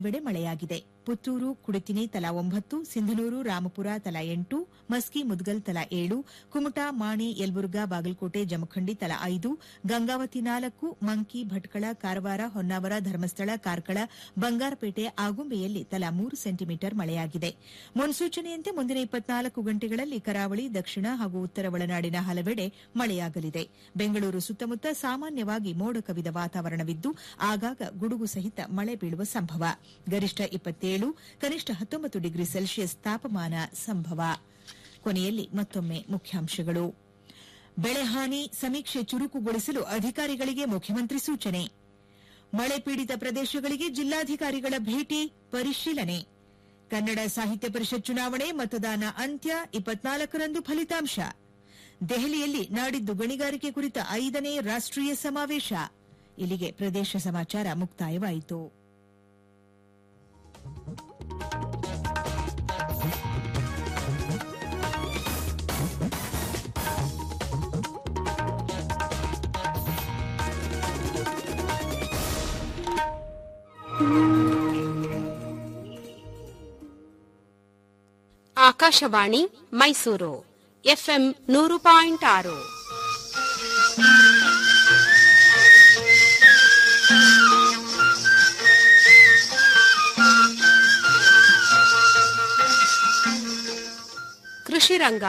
ವೆಡೆ ಮಳೆಯಾಗಿದೆ ಪುತ್ತೂರು ಕುಡಿತಿನಿ ತಲಾ ಒಂಬತ್ತು ಸಿಂಧನೂರು ರಾಮಪುರ ತಲಾ ಎಂಟು ಮಸ್ಕಿ ಮುದ್ಗಲ್ ತಲಾ ಏಳು ಕುಮಟಾ ಮಾಣಿ ಯಲಬುರ್ಗಾ ಬಾಗಲಕೋಟೆ ಜಮಖಂಡಿ ತಲಾ ಐದು ಗಂಗಾವತಿ ನಾಲ್ಕು ಮಂಕಿ ಭಟ್ಕಳ ಕಾರವಾರ ಹೊನ್ನಾವರ ಧರ್ಮಸ್ಥಳ ಕಾರ್ಕಳ ಬಂಗಾರಪೇಟೆ ಆಗುಂಬೆಯಲ್ಲಿ ತಲಾ ಮೂರು ಸೆಂಟಿಮೀಟರ್ ಮಳೆಯಾಗಿದೆ ಮುನ್ಸೂಚನೆಯಂತೆ ಮುಂದಿನ ಇಪ್ಪತ್ನಾಲ್ಕು ಗಂಟೆಗಳಲ್ಲಿ ಕರಾವಳಿ ದಕ್ಷಿಣ ಹಾಗೂ ಉತ್ತರ ಒಳನಾಡಿನ ಹಲವೆಡೆ ಮಳೆಯಾಗಲಿದೆ ಬೆಂಗಳೂರು ಸುತ್ತಮುತ್ತ ಸಾಮಾನ್ಯವಾಗಿ ಮೋಡ ಕವಿದ ವಾತಾವರಣವಿದ್ದು ಆಗಾಗ ಗುಡುಗು ಸಹಿತ ಮಳೆ ಬೀಳುವ ಸಂಭವ ಗರಿಷ್ಠ ಇಪ್ಪತ್ತೇಳು ಕನಿಷ್ಠ ಹತ್ತೊಂಬತ್ತು ಡಿಗ್ರಿ ಸೆಲ್ಸಿಯಸ್ ತಾಪಮಾನ ಸಂಭವ ಕೊನೆಯಲ್ಲಿ ಮತ್ತೊಮ್ಮೆ ಮುಖ್ಯಾಂಶಗಳು ಬೆಳೆಹಾನಿ ಸಮೀಕ್ಷೆ ಚುರುಕುಗೊಳಿಸಲು ಅಧಿಕಾರಿಗಳಿಗೆ ಮುಖ್ಯಮಂತ್ರಿ ಸೂಚನೆ ಮಳೆ ಪೀಡಿತ ಪ್ರದೇಶಗಳಿಗೆ ಜಿಲ್ಲಾಧಿಕಾರಿಗಳ ಭೇಟಿ ಪರಿಶೀಲನೆ ಕನ್ನಡ ಸಾಹಿತ್ಯ ಪರಿಷತ್ ಚುನಾವಣೆ ಮತದಾನ ಅಂತ್ಯ ಇಪ್ಪತ್ನಾಲ್ಕರಂದು ಫಲಿತಾಂಶ ದೆಹಲಿಯಲ್ಲಿ ನಾಡಿದ್ದು ಗಣಿಗಾರಿಕೆ ಕುರಿತ ಐದನೇ ರಾಷ್ಟೀಯ ಸಮಾವೇಶ ಇಲ್ಲಿಗೆ ಪ್ರದೇಶ ಸಮಾಚಾರ ಮುಕ್ತಾಯವಾಯಿತು ಆಕಾಶವಾಣಿ ಮೈಸೂರು ಎಫ್ಎಂ ನೂರು ಪಾಯಿಂಟ್ ಆರು ಕೃಷಿ ರಂಗ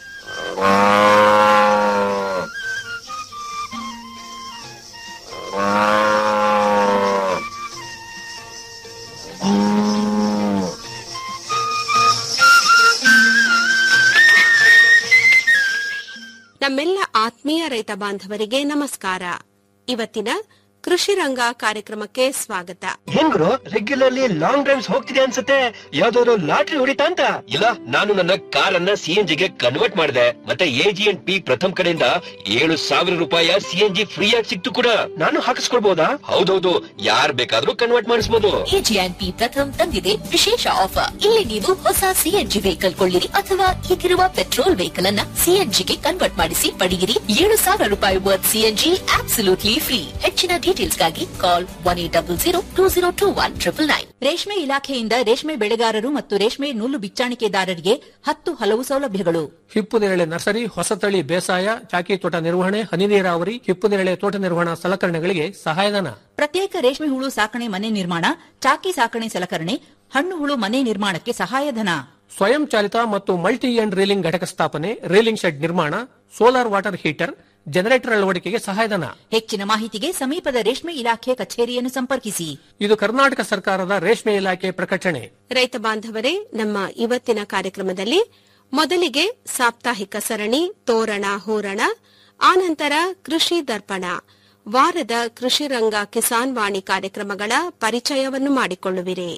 ನಮ್ಮೆಲ್ಲ ಆತ್ಮೀಯ ರೈತ ಬಾಂಧವರಿಗೆ ನಮಸ್ಕಾರ ಇವತ್ತಿನ ಕೃಷಿ ರಂಗ ಕಾರ್ಯಕ್ರಮಕ್ಕೆ ಸ್ವಾಗತ ಹೆಂಗ್ರು ರೆಗ್ಯುಲರ್ಲಿ ಲಾಂಗ್ ಡ್ರೈವ್ಸ್ ಹೋಗ್ತಿದೆ ಅನ್ಸುತ್ತೆ ಯಾವ್ದಾದ್ರು ಲಾಟ್ರಿ ಹೊಡಿತಾ ಅಂತ ಇಲ್ಲ ನಾನು ನನ್ನ ಕಾರನ್ನ ಸಿಎನ್ಜಿ ಗೆ ಕನ್ವರ್ಟ್ ಮಾಡಿದೆ ಮತ್ತೆ ಎಜಿ ಅಂಡ್ ಪಿ ಪ್ರಥಮ್ ಕಡೆಯಿಂದ ಏಳು ಸಾವಿರ ರೂಪಾಯಿ ಸಿಎನ್ಜಿ ಫ್ರೀ ಆಗಿ ಸಿಕ್ತು ಕೂಡ ನಾನು ಹಾಕಿಸ್ಕೊಳ್ಬಹುದಾ ಹೌದೌದು ಯಾರ್ ಬೇಕಾದ್ರೂ ಕನ್ವರ್ಟ್ ಮಾಡಿಸಬಹುದು ಎಜಿಎನ್ಪಿ ಪ್ರಥಮ್ ತಂದಿದೆ ವಿಶೇಷ ಆಫರ್ ಇಲ್ಲಿ ನೀವು ಹೊಸ ಸಿಎನ್ಜಿ ವೆಹಿಕಲ್ ಕೊಳ್ಳಿರಿ ಅಥವಾ ಈಗಿರುವ ಪೆಟ್ರೋಲ್ ವೆಹಿಕಲ್ ಅನ್ನ ಸಿಎನ್ಜಿಗೆ ಕನ್ವರ್ಟ್ ಮಾಡಿಸಿ ಪಡೆಯಿರಿ ಏಳು ಸಾವಿರ ರೂಪಾಯಿ ವರ್ತ್ ಸಿಎನ್ಜಿ ಆಬ್ಸಲ್ಯೂಟ್ಲಿ ಫ್ರೀ ಹೆಚ್ಚಿನ ಡೀಟೇಲ್ಸ್ಗಾಗಿ call one eight double zero two zero two one triple nine ರೇಷ್ಮೆ ಇಲಾಖೆಯಿಂದ ರೇಷ್ಮೆ ಬೆಳೆಗಾರರು ಮತ್ತು ರೇಷ್ಮೆ ನೂಲು ಬಿಚ್ಚಾಣಿಕೆದಾರರಿಗೆ ಹತ್ತು ಹಲವು ಸೌಲಭ್ಯಗಳು ಹಿಪ್ಪುನೇರಳೆ ನರ್ಸರಿ ಹೊಸತಳಿ ಬೇಸಾಯ ಚಾಕಿ ತೋಟ ನಿರ್ವಹಣೆ ಹನಿ ನೀರಾವರಿ ಹಿಪ್ಪುನೇರಳೆ ತೋಟ ನಿರ್ವಹಣಾ ಸಲಕರಣೆಗಳಿಗೆ ಸಹಾಯಧನ ಪ್ರತ್ಯೇಕ ರೇಷ್ಮೆ ಹುಳು ಸಾಕಣೆ ಮನೆ ನಿರ್ಮಾಣ ಚಾಕಿ ಸಾಕಣೆ ಸಲಕರಣೆ ಹಣ್ಣು ಹುಳು ಮನೆ ನಿರ್ಮಾಣಕ್ಕೆ ಸಹಾಯಧನ ಸ್ವಯಂ ಚಾಲಿತ ಮತ್ತು ಮಲ್ಟಿ ಎಂಡ್ ರೀಲಿಂಗ್ ಘಟಕ ಸ್ಥಾಪನೆ ರೀಲಿಂಗ್ ಶೆಡ್ ನಿರ್ಮಾಣ ಸೋಲಾರ್ ವಾಟರ್ ಹೀಟರ್ ಜನರೇಟರ್ ಅಳವಡಿಕೆಗೆ ಸಹಾಯಧನ ಹೆಚ್ಚಿನ ಮಾಹಿತಿಗೆ ಸಮೀಪದ ರೇಷ್ಮೆ ಇಲಾಖೆ ಕಚೇರಿಯನ್ನು ಸಂಪರ್ಕಿಸಿ ಇದು ಕರ್ನಾಟಕ ಸರ್ಕಾರದ ರೇಷ್ಮೆ ಇಲಾಖೆ ಪ್ರಕಟಣೆ ರೈತ ಬಾಂಧವರೇ ನಮ್ಮ ಇವತ್ತಿನ ಕಾರ್ಯಕ್ರಮದಲ್ಲಿ ಮೊದಲಿಗೆ ಸಾಪ್ತಾಹಿಕ ಸರಣಿ ತೋರಣ ಹೂರಣ ಆನಂತರ ಕೃಷಿ ದರ್ಪಣ ವಾರದ ಕೃಷಿ ರಂಗ ಕಿಸಾನ್ ವಾಣಿ ಕಾರ್ಯಕ್ರಮಗಳ ಪರಿಚಯವನ್ನು ಮಾಡಿಕೊಳ್ಳುವಿರಿ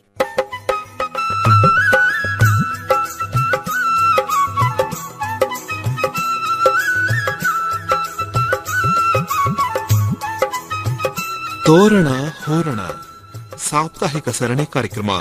ತೋರಣ ಹೋರಣ ಸಾಪ್ತಾಹಿಕ ಸರಣಿ ಕಾರ್ಯಕ್ರಮ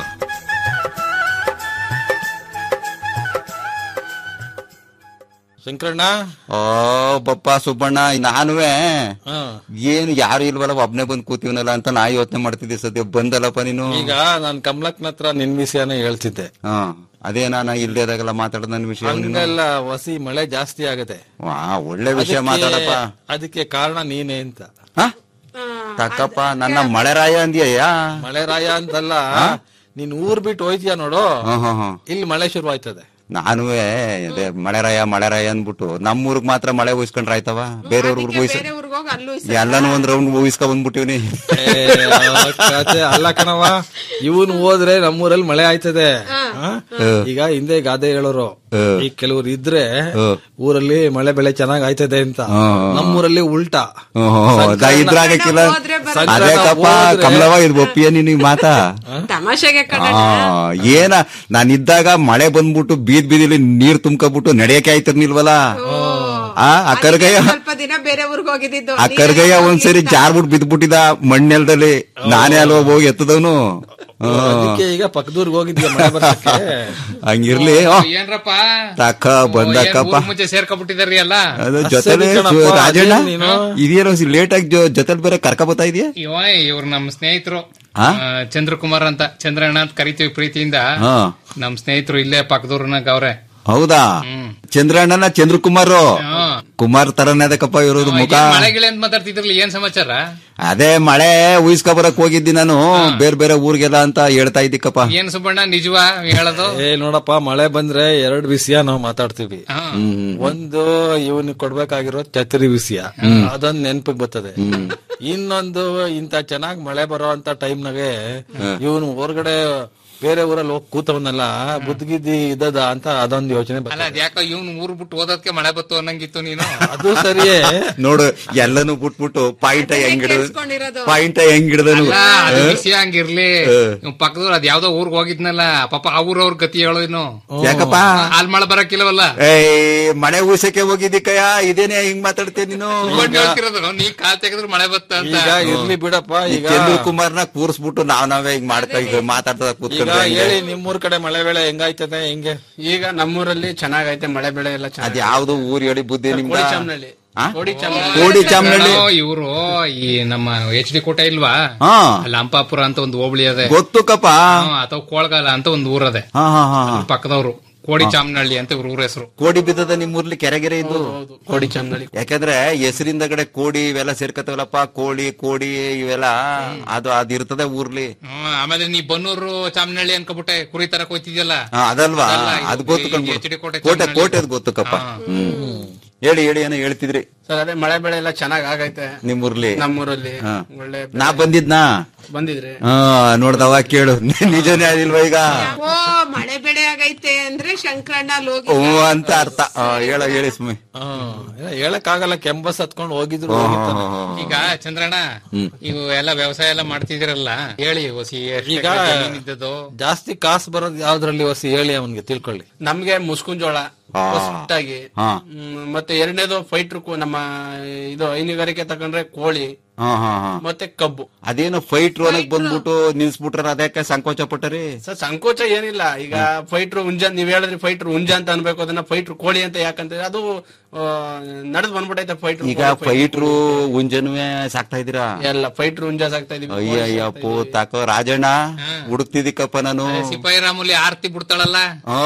ಶಂಕರಣ್ಣ ಓ ಬಪ್ಪ ಸುಬ್ಬಣ್ಣ ನಾನುವೆ ಏನು ಯಾರು ಇಲ್ವಲ್ಲ ಒಬ್ನೇ ಬಂದ್ ಕೂತೀವನಲ್ಲ ಅಂತ ನಾ ಯೋಚನೆ ಮಾಡ್ತಿದ್ದೆ ಸದ್ಯ ಬಂದಲ್ಲಪ್ಪ ನೀನು ಈಗ ನಾನ್ ಕಮಲಕ್ಕನ ಹತ್ರ ನಿನ್ ವಿಷಯನ ಹೇಳ್ತಿದ್ದೆ ಹಾ ಅದೇ ನಾನು ಇಲ್ದೇದಾಗೆಲ್ಲ ಮಾತಾಡೋದ್ ನನ್ನ ವಿಷಯ ನೀನು. ಹಂಗೆಲ್ಲ ವಸಿ ಮಳೆ ಜಾಸ್ತಿ ಆಗತ್ತೆ ವಾ ಒಳ್ಳೆ ವಿಷಯ ಅದಕ್ಕೆ- ಮಾತಾಡಪ್ಪ ಅದಕ್ಕೆ ಕಾರಣ ನೀನೇ ಅಂತ ಹ? ತಕ್ಕಪ್ಪ ನನ್ನ ಮಳೆರಾಯ ಅಂದ್ಯಯ್ಯ ಮಳೆ ರಾಯ ಅಂತಲ್ಲ ನೀನ್ ಊರ್ ಬಿಟ್ಟು ಹೋಯ್ತೀಯ ನೋಡು ಹ್ಮ್ ಹ್ಮ್ ಹ್ಮ್ ಇಲ್ಲಿ ಮಳೆ ಶುರು ಆಯ್ತದೆ ನಾನುವೆ ಅದೇ ಮಳೆರಾಯ ಮಳೆರಾಯ ಅಂದ್ಬಿಟ್ಟು ನಮ್ಮೂರ್ಗ್ ಮಾತ್ರ ಮಳೆ ಉಯಿಸ್ಕೊಂಡ್ರೆ ಆಯ್ತವ ಬೇರೆಯವ್ರ ಊರ್ಗ್ ಉಯಿಸ್ ಎಲ್ಲಾನು ಒಂದ್ ರೌಂಡ್ ಉಯಿಸ್ಕೊಂಡ್ ಬಂದ್ಬಿಟ್ಟಿವ್ನಿ ಏ, ಆ ಕತೆ ಅಲ್ಲ ಕಣವ ಇವನ್ ಹೋದ್ರೆ ನಮ್ಮೂರಲ್ಲಿ ಮಳೆ ಆಯ್ತದೆ ಆ? ಈಗ ಹಿಂದೆ ಗಾದೆ ಹೇಳೋರು ಈಗ ಕೆಲವ್ರು ಇದ್ರೆ ಊರಲ್ಲಿ ಮಳೆ ಬೆಳೆ ಚೆನ್ನಾಗ್ ಆಯ್ತದೆ ಅಂತ ನಮ್ಮೂರಲ್ಲಿ ಉಲ್ಟಾ ಹ್ಮ್ ಹ್ಮ್ ಹ್ಮ್. ಅದ ಇದ್ರಾಗಕ್ಕಿಲ್ಲ ಸಂಕ್ರಾಂತಿ ಅದೇ ಕಪ್ಪ ಹೋದ್ರೆ- ಕಮಲವ ಇದು ಒಪ್ಪಿಯ ನಿನಗ್ ಮಾತಾ ತಮಾಷೆಗೆ ಆ, ಏನ ನಾನ್ ಇದ್ದಾಗ ಮಳೆ ಬಂದ್ಬಿಟ್ಟು ಬೀದ್ ಬೀದಿಲಿ ನೀರ್ ತುಂಬ್ಕೊಬಿಟ್ಟು ನಡೆಯಕ್ಕೆ ಆಯ್ತಿರ್ನಿಲ್ವಲ್ಲ ಆ ಆ ಕರ್ಗಯ್ಯ ದಿನ ಬೇರೆ ಊರಿಗೆ ಹೋಗಿದ್ದು ಆ ಕರ್ಗಯ್ಯ ಒಂದ್ಸರಿ ಜಾರ್ಬಿಟ್ಟು ಬಿದ್ಬಿಟ್ಟಿದ ಮಣ್ಣೆಲ್ದಲ್ಲಿ ನಾನೇ ಅಲ್ವಾ ಹೋಗಿ ಎತ್ತದವನು ಅದಕ್ಕೆ ಈಗ ಪಕ್ಕದೂರ್ಗ್ ಹೋಗಿದ್ಯ ಮಳೆ ಬರ್ತಕ್ಕೆ ಹಂಗಿರ್ಲಿ ಓ, ಏನ್ರಪ್ಪ ತಕ್ಕ ಬಂದಕ್ಕಪ್ಪ ಮುಂಚೆ ಸೇರ್ಕೊಬಿಟ್ಟಿದಾರಿ ಅಲ್ಲ ಅದು ಜೊತೆಲೆ ಸರಿ ಕಣಪ್ಪ, ರಾಜಣ್ಣ ಅದೇನ್ ನೀನು? ಇದೇನೋ ಲೇಟ್ ಆಗಿ ಜೊತೆಲ್ ಬೇರೆ ಕರ್ಕ ಬರ್ತಾ ಇದೆಯಾ ಇವ ಇವ್ರು ನಮ್ ಸ್ನೇಹಿತರು ಆ? ಆ, ಚಂದ್ರಕುಮಾರ್ ಅಂತ ಚಂದ್ರಣ್ಣ ಅಂತ ಕರಿತೀವಿ ಪ್ರೀತಿಯಿಂದ ಹಾ. ನಮ್ ಸ್ನೇಹಿತರು ಇಲ್ಲೇ ಪಕ್ಕದೂರ್ನಾಗ ಅವ್ರೆ ಹೌದಾ ಚಂದ್ರಣ್ಣನ ಚಂದ್ರಕುಮಾರ್ ಹಾ. ಕುಮಾರ್ ತರನೇ ಅದಕ್ಕಪ್ಪ ಇರೋದು ಮುಖ ಮಳೆ ಗಿಳೆ ಅಂತ ಮಾತಾಡ್ತಿದ್ರಲ್ಲ ಏನ್ ಸಮಾಚಾರ ಅದೇ ಮಳೆ ಉಯಿಸ್ಕೊ ಬರಕ್ ಹೋಗಿದ್ದಿ ನಾನು ಬೇರೆ ಬೇರೆ ಊರಿಗೆಲ್ಲ ಅಂತ ಹೇಳ್ತಾ ಇದ್ದಿಕ್ಕಪ್ಪ ಏನ್ ಸುಬ್ಬಣ್ಣ ನಿಜವಾ ಹೇಳೋದು ಏ ನೋಡಪ್ಪ ಮಳೆ ಬಂದ್ರೆ ಎರಡ್ ವಿಷಯ ನಾವು ಮಾತಾಡ್ತೀವಿ ಹಾ. ಒಂದು ಇವನ್ ಕೊಡ್ಬೇಕಾಗಿರೋ ಛತ್ರಿ ವಿಷಯ ಅದೊಂದ್ ನೆನ್ಪಿಗೆ ಬರ್ತದೆ ಇನ್ನೊಂದು ಇಂತ ಚೆನ್ನಾಗ್ ಮಳೆ ಬರೋ ಅಂತ ಟೈಮ್ನಾಗೆ ಇವನು ಹೊರಗಡೆ ಬೇರೆ ಊರಲ್ಲಿ ಹೋಗಿ ಕೂತವನಲ್ಲ ಬುದ್ಗಿದ್ದಿ ಇದ್ದದ ಅಂತ ಅದೊಂದ್ ಯೋಚನೆ ಅಲ್ಲ ಬರ್ತದೆ ಅದ್ಯಾಕೋ ಇವ್ನು ಊರ್ ಬಿಟ್ಟು ಓದೋದಕ್ಕೆ ಮಳೆ ಬತ್ತು ಅನ್ನಂಗಿತ್ತು ನೀನು ಅದು ಸರಿಯೇ ನೋಡು ಎಲ್ಲಾನು ಬಿಟ್ಬಿಟ್ಟು ಪಾಯಿಂಟ್ ಹೆಂಗಿಡದು ಪಾಯಿಂಟ್ ಹೆಂಗಿಡದನು ಅಲ್ಲ ಅದು ವಿಷಯ ಹಂಗಿರ್ಲಿ ಇವ್ ಪಕ್ಕದವ್ರು ಅದ್ ಯಾವ್ದೋ ಊರ್ಗ್ ಹೋಗಿದ್ನಲ್ಲ ಪಾಪ ಆ ಊರವ್ರ ಗತಿ ಹೇಳೋ ಇನ್ನು ಯಾಕಪ್ಪ ಅಲ್ಲಿ ಮಳೆ ಬರಕ್ಕಿಲ್ಲವಲ್ಲ ಏಯ್ ಮಳೆ ಉಯ್ಸಕ್ಕೆ ಹೋಗಿದ್ದಿಕ್ಕಯ್ಯ ಇದೇನೆ ಹಿಂಗ್ ಮಾತಾಡ್ತೇ ನೀನು ಸುಬ್ಬಣ್ಣ ಹೇಳ್ತಿರೋದು ನೀ ಕಾಲ್ ತೆಗೆದ್ರೆ ಮಳೆ ಬತ್ತ ಅಂತ ಈಗ ಇರ್ಲಿ ಬಿಡಪ್ಪ ಈಗ ಚಂದ್ರ ಕುಮಾರ್ನ ಕೂರ್ಸ್ಬಿಟ್ಟು ನಾವ್ ನಾವೇ ಹಿಂಗ್ ಮಾಡ್ತಾ ಈಗ ಮಾತಾಡ್ತಾ ಈಗ ಕೂತ್ಕೊಂಡ್ರೆ ಹೇಳಿ ನಿಮ್ಮೂರ್ ಕಡೆ ಮಳೆ ಬೆಳೆ ಹೆಂಗಾಯ್ತದೆ ಹೆಂಗೆ ಈಗ ನಮ್ಮೂರಲ್ಲಿ ಚೆನ್ನಾಗೈತೆ ಮಳೆ ಬೆಳೆ ಎಲ್ಲ ಅದ್ ಯಾವ್ದು ಊರ್ ಹೇಳಿ ಬುದ್ಧಿ ನಿಮ್ದ ಕೋಡಿ ಚಾಮನಹಳ್ಳಿ ಆ? ಕೋಡಿ ಚಾಮನಹಳ್ಳಿ ಕೋಡಿ ಚಾಮನಹಳ್ಳಿ ಇವರು ಈ ನಮ್ಮ ಎಚ್ ಡಿ ಕೋಟೆ ಇಲ್ವಾ ಹಾ ಅಲ್ಲಿ ಅಂಪಾಪುರ ಅಂತ ಒಂದು ಹೋಬಳಿ ಅದೆ ಗೊತ್ತು ಕಪ್ಪ ಅಥವಾ ಕೋಳ್ಗಾಲ ಅಂತ ಒಂದು ಊರದೆ ಹಾ ಹಾ ಹಾ ಹಾ. ಪಕ್ಕದವ್ರು ಕೋಡಿ ಚಾಮನಹಳ್ಳಿ ಅಂತ ಇವ್ರ ಊರ ಹೆಸರು ಕೋಡಿ ಬಿದ್ದದ ನಿಮ್ಮೂರ್ಲಿ ಕೆರೆಗೆರೆ ಇದ್ದು ಕೋಡಿ ಚಾಮನಹಳ್ಳಿ ಯಾಕಂದ್ರೆ ಹೆಸರಿಂದ ಕಡೆ ಕೋಡಿ ಇವೆಲ್ಲ ಸೇರ್ಕತ್ತವಲ್ಲಪ್ಪ ಕೋಳಿ ಕೋಡಿ ಇವೆಲ್ಲ ಅದು ಅದ್ ಇರ್ತದೆ ಊರ್ಲಿ ಹ್ಮ್, ಆಮೇಲೆ ನೀ ಬನ್ನೂರು ಚಾಮನಹಳ್ಳಿ ಅನ್ಕೊಬಿಟ್ಟೆ ಕುರಿ ತರಕ್ ಹೋಯ್ತಿದ್ಯಲ್ಲ ಹಾ, ಅದಲ್ವಾ ಅದಲ್ಲ, ಇದು ಅದ್ ಗೊತ್ತು ಈ ಕಣ್ಬಿಡು. HD ಕೋಟೆ ಕೋಟೆ ಚಾಮನಹಳ್ಳಿ. ಕೋಟೆ ಅದ್ ಗೊತ್ತು ಕಪ್ಪ ಹ್ಮ್ ಹೇಳಿ ಹೇಳಿ ಏನೋ ಹೇಳ್ತಿದ್ರಿ ಸರ್ ಅದೇ ಮಳೆ ಬೆಳೆ ಎಲ್ಲ ಚೆನ್ನಾಗ್ ಆಗೈತೆ ನಿಮ್ಮೂರ್ಲಿ ನಮ್ಮೂರಲ್ಲಿ ಹಾ. ಒಳ್ಳೆ ನಾ ಬಂದಿದ್ನಾ ಬಂದಿದ್ರಿ ಹಾ ನೋಡ್ದವ ಕೇಳು ನಿಜನೇ ಆಗಿಲ್ವಾ ಈಗ ಓ ಮಳೆ ಬೆಳೆ ಆಗೈತೆ ಅಂದ್ರೆ ಶಂಕರಣ್ಣ ಅಲ್ಲಿ ಹೋಗಿ ಹ್ಞೂ ಅಂತ ಅರ್ಥ ಆ, ಹೇಳ ಹೇಳಿ ಸುಮ್ಮನೆ ಹೇಳಕ್ ಆಗಲ್ಲ ಕೆಂಬಸ್ ಹತ್ಕೊಂಡು ಹೋಗಿದ್ರು ಹಾ, ಹಾ, ಹೋಗಿರ್ತಾನೆ. ಹಾ, ಹಾ. ಈಗ ಚಂದ್ರಣ್ಣ ಇವು ಎಲ್ಲ ವ್ಯವಸಾಯ ಎಲ್ಲ ಮಾಡ್ತಿದಿರಲ್ಲ ಹೇಳಿ ಹೊಸಿ ಈಗ ಇದ್ದದ್ದು ಜಾಸ್ತಿ ಕಾಸು ಬರೋದು ಯಾವ್ದ್ರಲ್ಲಿ ಹೊಸಿ ಹೇಳಿ ಅವನ್ಗೆ ತಿಳ್ಕೊಳ್ಳಿ ನಮ್ಗೆ ಮುಸ್ಕುಂಜೋಳ ಹಾ. ಫಸ್ಟ್ ಆಗಿ ಹಾ. ಹ್ಮ್, ಮತ್ತೆ ಎರಡನೇದು ಫೈಟ್ರ್ ನಮ್ಮ ಇದು ಹೈನುಗಾರಿಕೆ ತಗೊಂಡ್ರೆ ಕೋಳಿ ಹಾ ಹಾ ಹಾ ಮತ್ತೆ ಕಬ್ಬು ಅದೇನು ಫೈಟ್ ರೋನಕ್ ಬಂದ್ಬಿಟ್ಟು ನಿಲ್ಸ್ಬಿಟ್ರ ಅದಕ್ಕೆ ಸಂಕೋಚ ಪಟ್ಟರಿ ಸರ್ ಸಂಕೋಚ ಏನಿಲ್ಲ ಈಗ ಫೈಟ್ರು ಉಂಜ ನೀವ್ ಹೇಳಿದ್ರಿ ಫೈಟ್ರು ಉಂಜ ಅಂತ ಅನ್ಬೇಕು ಅದನ್ನ ಫೈಟ್ರು ಕೋಳಿ ಅಂತ ಯಾಕಂತ ಅದು ನಡೆದ್ ಬಂದ್ಬಿಟ್ಟೈತೆ ಫೈಟ್ರು ಈಗ ಫೈಟ್ರು ಉಂಜನುವೆ ಸಾಕ್ತಾ ಇದೀರಾ ಎಲ್ಲ ಫೈಟ್ರು ಉಂಜ ಸಾಕ್ತಾ ಇದೀವಿ ಅಯ್ಯ ಅಯ್ಯಪ್ಪೋ ತಾಕೋ ರಾಜಣ್ಣ ಹುಡುಕ್ತಿದಿಕ್ಕಪ್ಪ ನಾನು ಸಿಪಾಯಿ ರಾಮುಲಿ ಆರ್ತಿ ಬಿಡ್ತಾಳಲ್ಲ ಆ,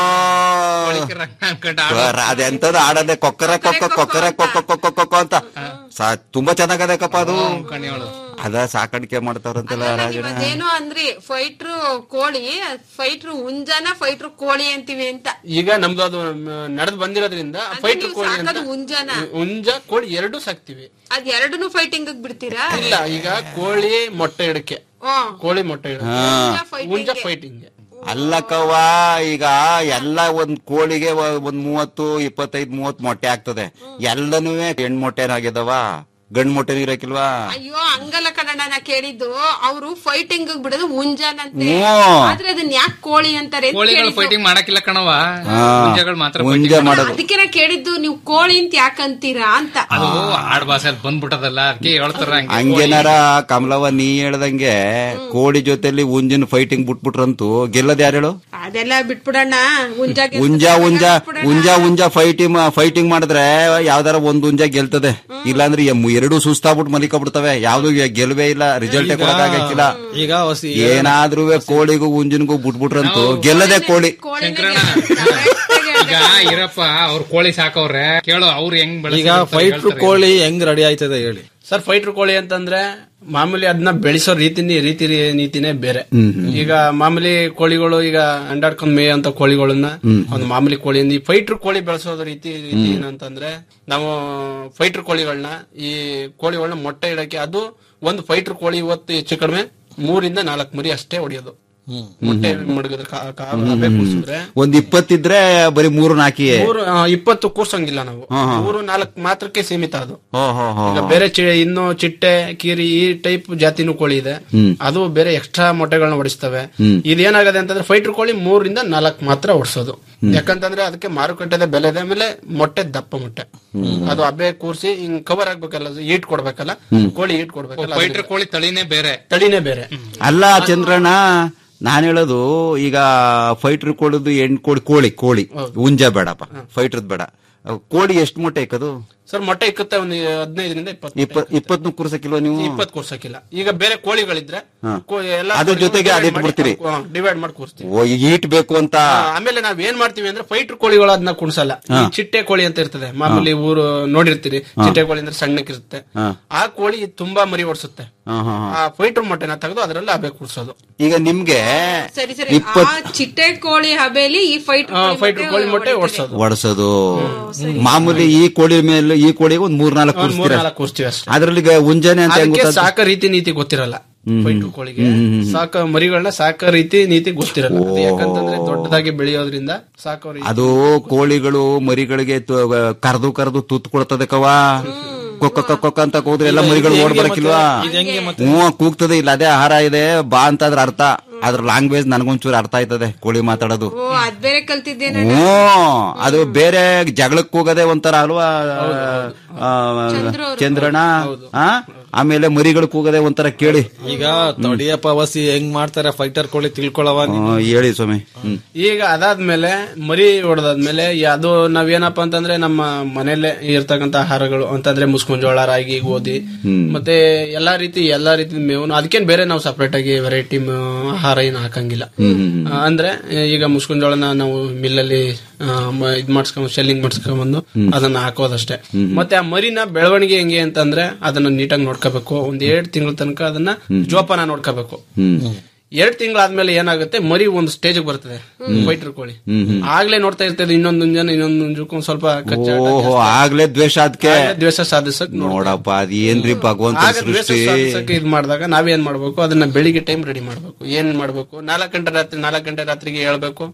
ಕೋಳಿಕೆ ರಂಗ ಅನ್ಕೊಂಡ್ ಆಡೋ. ಅದೆಂತದ ಆಡದೆ ಕೊಕ್ಕರ ಕೊಕ್ಕ ಕೊಕ್ಕರ ಕೊಕ್ಕ ಕೊಕ್ಕ ಕೊಕ್ಕ ಅಂತ ಸಾ- ತುಂಬಾ ಚೆನ್ನಾಗದಕ್ಕಪ್ಪ ಅದು ಕಣಿಯೋಳು. ಅದ ಸಾಕಾಣಿಕೆ ಮಾಡ್ತಾರಂತಲ್ಲ ರಾಜಣ್ಣ ಏನೋ ಅಂದ್ರಿ ಫೈಟ್ರು ಕೋಳಿ ಫೈಟ್ರು ಉಂಜನ ಫೈಟ್ರು ಕೋಳಿ ಅಂತೀವಿ ಅಂತ ಈಗ ನಮ್ದು ಅದು ನಡೆದ್ ಬಂದಿರೋದ್ರಿಂದ ಫೈಟ್ರು ಕೋಳಿ ಅಂತ ಸಾಕೋದು ಉಂಜನ ಉಂಜ ಕೋಳಿ ಎರಡು ಸಾಕ್ತಿವಿ ಅದ್ ಎರಡನ್ನೂ ಫೈಟಿಂಗ್ ಬಿಡ್ತೀರಾ ಇಲ್ಲ ಈಗ ಕೋಳಿ ಮೊಟ್ಟೆ ಇಡಕ್ಕೆ ಹ್ಮ್. ಕೋಳಿ ಮೊಟ್ಟೆ ಇಡಕ್ಕೆ ಹಾ ಉಂಜ ಫೈಟಿಂಗ್ ಅಲ್ಲಕ್ಕವ್ವ ಈಗ ಎಲ್ಲ ಒಂದ್ ಕೋಳಿಗೆ ಒ- ಒಂದ್ ಮೂವತ್ತು ಇಪ್ಪತ್ತೈದ್ ಮೂವತ್ ಮೊಟ್ಟೆ ಆಗ್ತದೆ ಎಲ್ಲನೂ ಹೆಣ್ ಮೊಟ್ಟೆನಾಗಿದಾವ ಗಂಡ್ ಮೊಟ್ಟೆ ಇರಕಿಲ್ವಾ ಅಯ್ಯೋ ಹಂಗಲ್ಲ ಕಣಣ್ಣ ನಾ ಕೇಳಿದ್ದು ಅವರು ಫೈಟಿಂಗ್ ಬಿಡೋದು ಉಂಜನಂತೆ ಹ್ಮ್. ಆದ್ರೆ ಅದನ್ನ ಯಾಕೆ ಕೋಳಿ ಅಂತಾರೆ ಅಂತ ಕೋಳಿಗಳು ಕೇಳಿದ್ದು. ಫೈಟಿಂಗ್ ಮಾಡಕ್ಕಿಲ್ಲ ಕಣವ ಹಾ. ಮುಂಜಾಗಳು ಮಾತ್ರ ಮುಂಜ fighting ಮಾಡೋದು ಅದಕ್ಕೆ ನಾ ಕೇಳಿದ್ದು ನೀವು ಕೋಳಿ ಅಂತ ಯಾಕಂತೀರಾ ಅಂತ ಅದು ಆಡ್ ಭಾಷೆಯಲ್ಲಿ ಬಂದ್ಬಿಟ್ಟದಲ್ಲ ಅದಕ್ಕೆ ಹೇಳ್ತಾರ ಹಂಗೆ ಹಂಗೇನಾರ ಕಮಲವ್ವ ನೀ ಹೇಳ್ದಂಗೆ ಕೋಳಿ ಜೊತೆಲಿ ಉಂಜಿನ ಫೈಟಿಂಗ್ ಬಿಟ್ಬಿಟ್ರಂತೂ ಗೆಲ್ಲದ್ ಯಾರು ಹೇಳು ಅದೆಲ್ಲ ಬಿಟ್ಬಿಡಣ್ಣ ಉಂಜ ಗೆಲ್ತದೆ, ಉಂಜ ಉಂಜ ಬಿಟ್ಬಿಡಣ. ಉಂಜ ಉಂಜ ಫೈಟಿಂಗ್ ಫೈಟಿಂಗ್ ಮಾಡಿದ್ರೆ ಯಾವ್ದಾರ ಒಂದ್ ಉಂಜ ಗೆಲ್ತದೆ ಇಲ್ಲಾಂದ್ರೆ ಎಮ್- ಎರಡು ಸುಸ್ತಾಗ್ಬಿಟ್ಟು ಮಲಿಕೊಬಿಡ್ತವೆ ಯಾವ್ದು ಗೆಲುವೇ ಇಲ್ಲ ರಿಸಲ್ಟೇ ಕೊಡಕ್ಕಾಗಕ್ಕಿಲ್ಲ ಈಗ ಹೊಸಿ ಏನಾದ್ರೂ ಕೋಳಿಗೂ ಉಂಜಿನ್ಗೂ ಬಿಟ್ಬಿಟ್ರಂತೂ ಗೆಲ್ಲದೆ ಕೋಳಿ ಶಂಕರಣ್ಣ ಈಗ ಇರಪ್ಪ ಅವ್ರ ಕೋಳಿ ಸಾಕವ್ರೆ ಕೇಳು ಅವ್ರು ಹೆಂಗ್ ಈಗ ಬೆಳೆಸಿರ್ತಾರೆ ಫೈಟ್ರು ಹೇಳ್ತಾರೆ. ಕೋಳಿ ಹೆಂಗ್ ರೆಡಿ ಆಯ್ತದೆ ಹೇಳಿ ಸರ್ ಫೈಟ್ರ್ ಕೋಳಿ ಅಂತಂದ್ರೆ ಮಾಮೂಲಿ ಅದನ್ನ ಬೆಳೆಸೋ ರೀತಿನೇ ರೀತಿ ನೀತಿನೇ ಬೇರೆ ಈಗ ಮಾಮೂಲಿ ಕೋಳಿಗಳು ಈಗ ಅಂಡಾಡ್ಕೊಂಡ್ ಮೇಯ ಅಂತ ಕೋಳಿಗಳನ್ನ ಒಂದು ಮಾಮೂಲಿ ಕೋಳಿ ಈ ಫೈಟ್ರ್ ಕೋಳಿ ಬೆಳೆಸೋದ್ ರೀತಿ ರೀತಿ ಏನಂತಂದ್ರೆ ನಾವು ಫೈಟ್ರ್ ಕೋಳಿಗಳನ್ನ ಈ ಕೋಳಿಗಳನ್ನ ಮೊಟ್ಟೆ ಇಡಕ್ಕೆ ಅದು ಒಂದು ಫೈಟ್ರ್ ಕೋಳಿ ಇವತ್ತು ಹೆಚ್ಚು ಕಡಿಮೆ ಮೂರಿಂದ ನಾಲ್ಕು ಮರಿ ಅಷ್ಟೇ ಹೊಡಿಯೋದು ಮೊಟ್ಟೆ ಮಡಗಿದ್ರೆ ಕಾ- ಕಾ- ಹಬೆ ಕೂರ್ಸಿದ್ರೆ ಒಂದ್ ಇಪ್ಪತ್ತಿದ್ರೆ ಬರೀ ಮೂರು ನಾಲ್ಕಿಯೇ ಮೂರು ಆ, ಇಪ್ಪತ್ತು ಕೂರ್ಸಂಗಿಲ್ಲ ನಾವು ಹಾ, ಹಾ. ಮೂರು ನಾಲ್ಕು ಮಾತ್ರಕ್ಕೆ ಸೀಮಿತ ಅದು ಹೋ ಹೋ ಹೋ ಈಗ ಬೇರೆ ಚಿ- ಇನ್ನು ಚಿಟ್ಟೆ ಕೀರಿ ಈ ಟೈಪ್ ಜಾತಿನೂ ಕೋಳಿ ಇದೆ ಹ್ಮ್. ಅದು ಬೇರೆ ಎಕ್ಸ್ಟ್ರಾ ಮೊಟ್ಟೆಗಳನ್ನ ಹೊಡಿಸ್ತವೆ ಹ್ಮ್. ಇದೇನಾಗದೆ ಅಂತಂದ್ರೆ ಫೈಟರ್ ಕೋಳಿ ಮೂರಿಂದ ನಾಲ್ಕು ಮಾತ್ರ ಹೊಡ್ಸೋದು ಯಾಕಂತಂದ್ರೆ ಅದಕ್ಕೆ ಮಾರುಕಟ್ಟೆದ ಬೆಲೆ ಇದೆ ಆಮೇಲೆ ಮೊಟ್ಟೆ ದಪ್ಪ ಮೊಟ್ಟೆ ಅದು ಹಬ್ಬೆ ಕೂರ್ಸಿ ಹಿಂಗ್ ಕವರ್ ಆಗ್ಬೇಕಲ್ಲ ಅದು ಈಟ್ ಕೊಡ್ಬೇಕಲ್ಲ ಕೋಳಿ ಈಟ್ ಕೊಡ್ಬೇಕಲ್ಲ ಅದು ಫೈಟರ್ ಕೋಳಿ ತಳಿನೇ ಬೇರೆ ತಳಿನೇ ಬೇರೆ ಅಲ್ಲ ಚಂದ್ರಣ್ಣ ನಾನ್ ಹೇಳೋದು ಈಗ ಫೈಟರ್ ಕೋಳಿದು ಹೆಣ್ ಕೋಳಿ ಕೋಳಿ ಕೋಳಿ ಉಂಜ ಬೇಡಪ್ಪ ಫೈಟರ್ದ್ ಬೇಡ ಕೋಳಿ ಎಷ್ಟು ಮೊಟ್ಟೆ ಇಕ್ಕದು ಸರ್ ಮೊಟ್ಟೆ ಇಕ್ಕುತ್ತೆ ಒಂದು ಹದಿನೈದರಿಂದ ಇಪ್ಪತ್ತು ಇಪ್ಪತ್ ಇಪ್ಪತ್ನು ಕೂರ್ಸಕ್ಕಿಲ್ವ ನೀವು ಇಪ್ಪತ್ತು ಕೂರ್ಸಕ್ಕಿಲ್ಲ ಈಗ ಬೇರೆ ಕೋಳಿಗಳಿದ್ರೆ ಹಾ. ಕೋ- ಎಲ್ಲಾ ಅದ್ರ ಕೋಳಿಗಳು ಜೊತೆಗೆ divide ಅದಿಟ್ಟು ಮಾಡಿ- ಬಿಡ್ತೀರಿ? ಹಾ, ಡಿವೈಡ್ ಮಾಡಿ ಕೂರಿಸ್ತೀವಿ ಓ ಈಗ ಈಟ್ ಬೇಕು ಅಂತ ಆ, ಆಮೇಲೆ ನಾವ್ ಏನ್ ಮಾಡ್ತೀವಿ ಅಂದ್ರೆ ಫೈಟರ್ ಕೋಳಿಗಳು ಅದನ್ನ ಕುಣಿಸಲ್ಲ ಈ ಹಾ. ಚಿಟ್ಟೆ ಕೋಳಿ ಅಂತ ಇರ್ತದೆ ಮಾಮೂಲಿ ಊರು ನೋಡಿರ್ತೀರಿ ಹಾ. ಚಿಟ್ಟೆ ಕೋಳಿ ಅಂದ್ರೆ ಸಣ್ಣಕ್ಕಿರುತ್ತೆ ಹಾ. ಆ ಕೋಳಿ ತುಂಬಾ ಮರಿ ಓಡಿಸುತ್ತೆ ಹಾ, ಹಾ, ಹಾ. ಆ ಫೈಟರ್ ಮೊಟ್ಟೆನ ತೆಗೆದು ಅದರಲ್ಲಿ ಹಬೆ ಕೂರ್ಸೋದು ಈಗ ನಿಮ್ಗೆ ಸರಿ ಸರಿ ಆ ಚಿಟ್ಟೆ ಕೋಳಿ ಹಬೇಲಿ ಈ ಫೈಟ್ ಫೈಟರ್ ಕೋಳಿ ಮೊಟ್ಟೆ ಓಡಿಸೋದು ಒಡ್ಸೋದು ಮಾಮೂಲಿ ಈ ಕೋಳಿ ಮೇಲೆ ಈ ಕೋಳಿಗೆ ಒಂದ್ ಮೂರ್ ನಾಲ್ಕು ಒಂದ್ ಮೂರ್ ಕೂರಿಸ್ತೀರ ನಾಲ್ಕು ಕೂರಿಸ್ತೀವಿ ಅಷ್ಟೇ ಅದ್ರಲ್ಲಿ ಈಗ ಉಂಜಾನೆ ಅಂತ ಹೆಂಗ್ ಅದಕ್ಕೆ ಗೊತ್ತಾಗ್ತದೆ? ಸಾಕ ರೀತಿ ನೀತಿ ಗೊತ್ತಿರಲ್ಲ ಹ್ಮ್. ಫೈಟರ್ ಕೋಳಿಗೆ ಹ್ಮ್, ಹ್ಮ್, ಹ್ಮ್. ಸಾಕ ಮರಿಗಳನ್ನ ಸಾಕ ರೀತಿ ನೀತಿ ಗೊತ್ತಿರಲ್ಲ ಅದು ಯಾಕಂತಂದ್ರೆ ದೊಡ್ಡದಾಗಿ ಬೆಳೆಯೋದ್ರಿಂದ ಸಾಕೋ ರೀತಿ ಅದು ಕೋಳಿಗಳು ಮರಿಗಳಿಗೆ ಕರೆದು ಕರೆದು ತುತ್ತು ಕೊಡ್ತದೆ ಕವಾ ಕೊಕ್ಕ ಕೊಕ್ಕ ಕೊಕ್ಕ ಅಂತ ಕೂದ್ರೆ ಎಲ್ಲ ಮರಿಗಳು ಓಡ್ ಬರಕಿಲ್ವಾ ಹ್ಞೂ ಕೂಗ್ತದೆ ಇಲ್ಲ ಅದೇ ಆಹಾರ ಇದೆ ಬಾ ಅಂತ ಅದ್ರ ಅರ್ಥ ಅದ್ರ ಲ್ಯಾಂಗ್ವೇಜ್ ನನಗೊಂಚೂರು ಅರ್ಥ ಆಯ್ತದೆ ಕೋಳಿ ಮಾತಾಡೋದು ಓ ಅದ್ ಬೇರೆ ಕಲ್ತಿದ್ದೇನೆ ಹ್ಞೂ ಅದು ಬೇರೆ ಜಗಳಕ್ಕೆ ಹೋಗೋದೇ ಒಂಥರ ಅಲ್ವಾ ಆ, ಚಂದ್ರಣ್ಣ ಆ? ಆಮೇಲೆ ಮರಿಗಳು ಕೂಗದೆ ಒಂಥರ ಕೇಳಿ ಈಗ ತೊಡಿಯಪ್ಪ ವಸಿ ಹೆಂಗ್ ಮಾಡ್ತಾರೆ ಫೈಟರ್ ಕೋಳಿ ತಿಳ್ಕೊಳವ ಆ, ಹೇಳಿ ಸ್ವಾಮಿ ಹ್ಮ್ ಈಗ ಅದಾದ್ಮೇಲೆ ಮರಿ ಹೊಡೆದಾದ್ಮೇಲೆ ಅದು ನಾವೇನಪ್ಪ ಅಂತಂದ್ರೆ ನಮ್ಮ ಮನೆಯಲ್ಲೇ ಇರ್ತಕ್ಕಂತ ಆಹಾರಗಳು ಅಂತಂದ್ರೆ ಮುಸ್ಕೊಂಡ್ ಜೋಳ ರಾಗಿ ಗೋಧಿ ಮತ್ತೆ ಎಲ್ಲಾ ರೀತಿ ಎಲ್ಲಾ ರೀತಿ ಮೇವು ಅದಕ್ಕೇನ್ ಬೇರೆ ನಾವು ಸಪರೇಟ್ ಆಗಿ ವೆರೈಟಿ ಆಹಾರ ಏನು ಹಾಕಂಗಿಲ್ಲ ಆ, ಅಂದ್ರೆ ಈಗ ಮುಸ್ಕೊಂಡ್ ಜೋಳನ ನಾವು ಮಿಲ್ಲಲ್ಲಿ ಇದ್ ಮಾಡ್ಸ್ಕೊಂಡ್ ಶೆಲ್ಲಿಂಗ್ ಮಾಡ್ಸ್ಕೊಂಡ್ಬಂದು ಅದನ್ನ ಹಾಕೋದಷ್ಟೇ ಮತ್ತೆ ಆ ಮರಿನ ಬೆಳವಣಿಗೆ ಹೆಂಗೆ ಅಂತಂದ್ರೆ ಅದನ್ನ ನೀಟಾಗಿ ನೋಡ್ಕೋಬೇಕು ಒಂದ್ ಎರಡ್ ತಿಂಗಳ ತನಕ ಅದನ್ನ ಜೋಪಾನ ನೋಡ್ಕೋಬೇಕು ಎರಡ್ ತಿಂಗಳಾದ್ಮೇಲೆ ಏನಾಗುತ್ತೆ ಮರಿ ಒಂದು ಸ್ಟೇಜ್ ಬರ್ತದೆ ಫೈಟರ್ ಕೋಳಿ ಆಗ್ಲೇ ನೋಡ್ತಾ ಇರ್ತದೆ ಇನ್ನೊಂದು ಜನ ಇನ್ನೊಂದು ಒಂದ್ ಸ್ವಲ್ಪ ಕಚ್ಚಾಟ ಓಹೋ ಆಗ್ಲೇ ದ್ವೇಷ ಅದಕ್ಕೆ ಆಗ್ಲೇ ದ್ವೇಷ ಸಾಧಿಸಕ್ ನೋಡಪ್ಪ ಅದ್ ಏನ್ರಿ ಭಗವಂತ ಆಗ ದ್ವೇಷ ಸೃಷ್ಟಿ ಸಾಧಿಸಕ್ಕೆ ಇದ್ ಮಾಡಿದಾಗ ನಾವೇನ್ ಮಾಡ್ಬೇಕು ಅದನ್ನ ಬೆಳಿಗ್ಗೆ ಟೈಮ್ ರೆಡಿ ಮಾಡ್ಬೇಕು ಏನ್ ಮಾಡ್ಬೇಕು ನಾಲ್ಕು ಗಂಟೆ ರಾತ್ರಿ ನಾಲ್ಕು ಗಂಟೆ ರಾತ್ರಿಗೆ ಹೇಳ್ಬೇಕು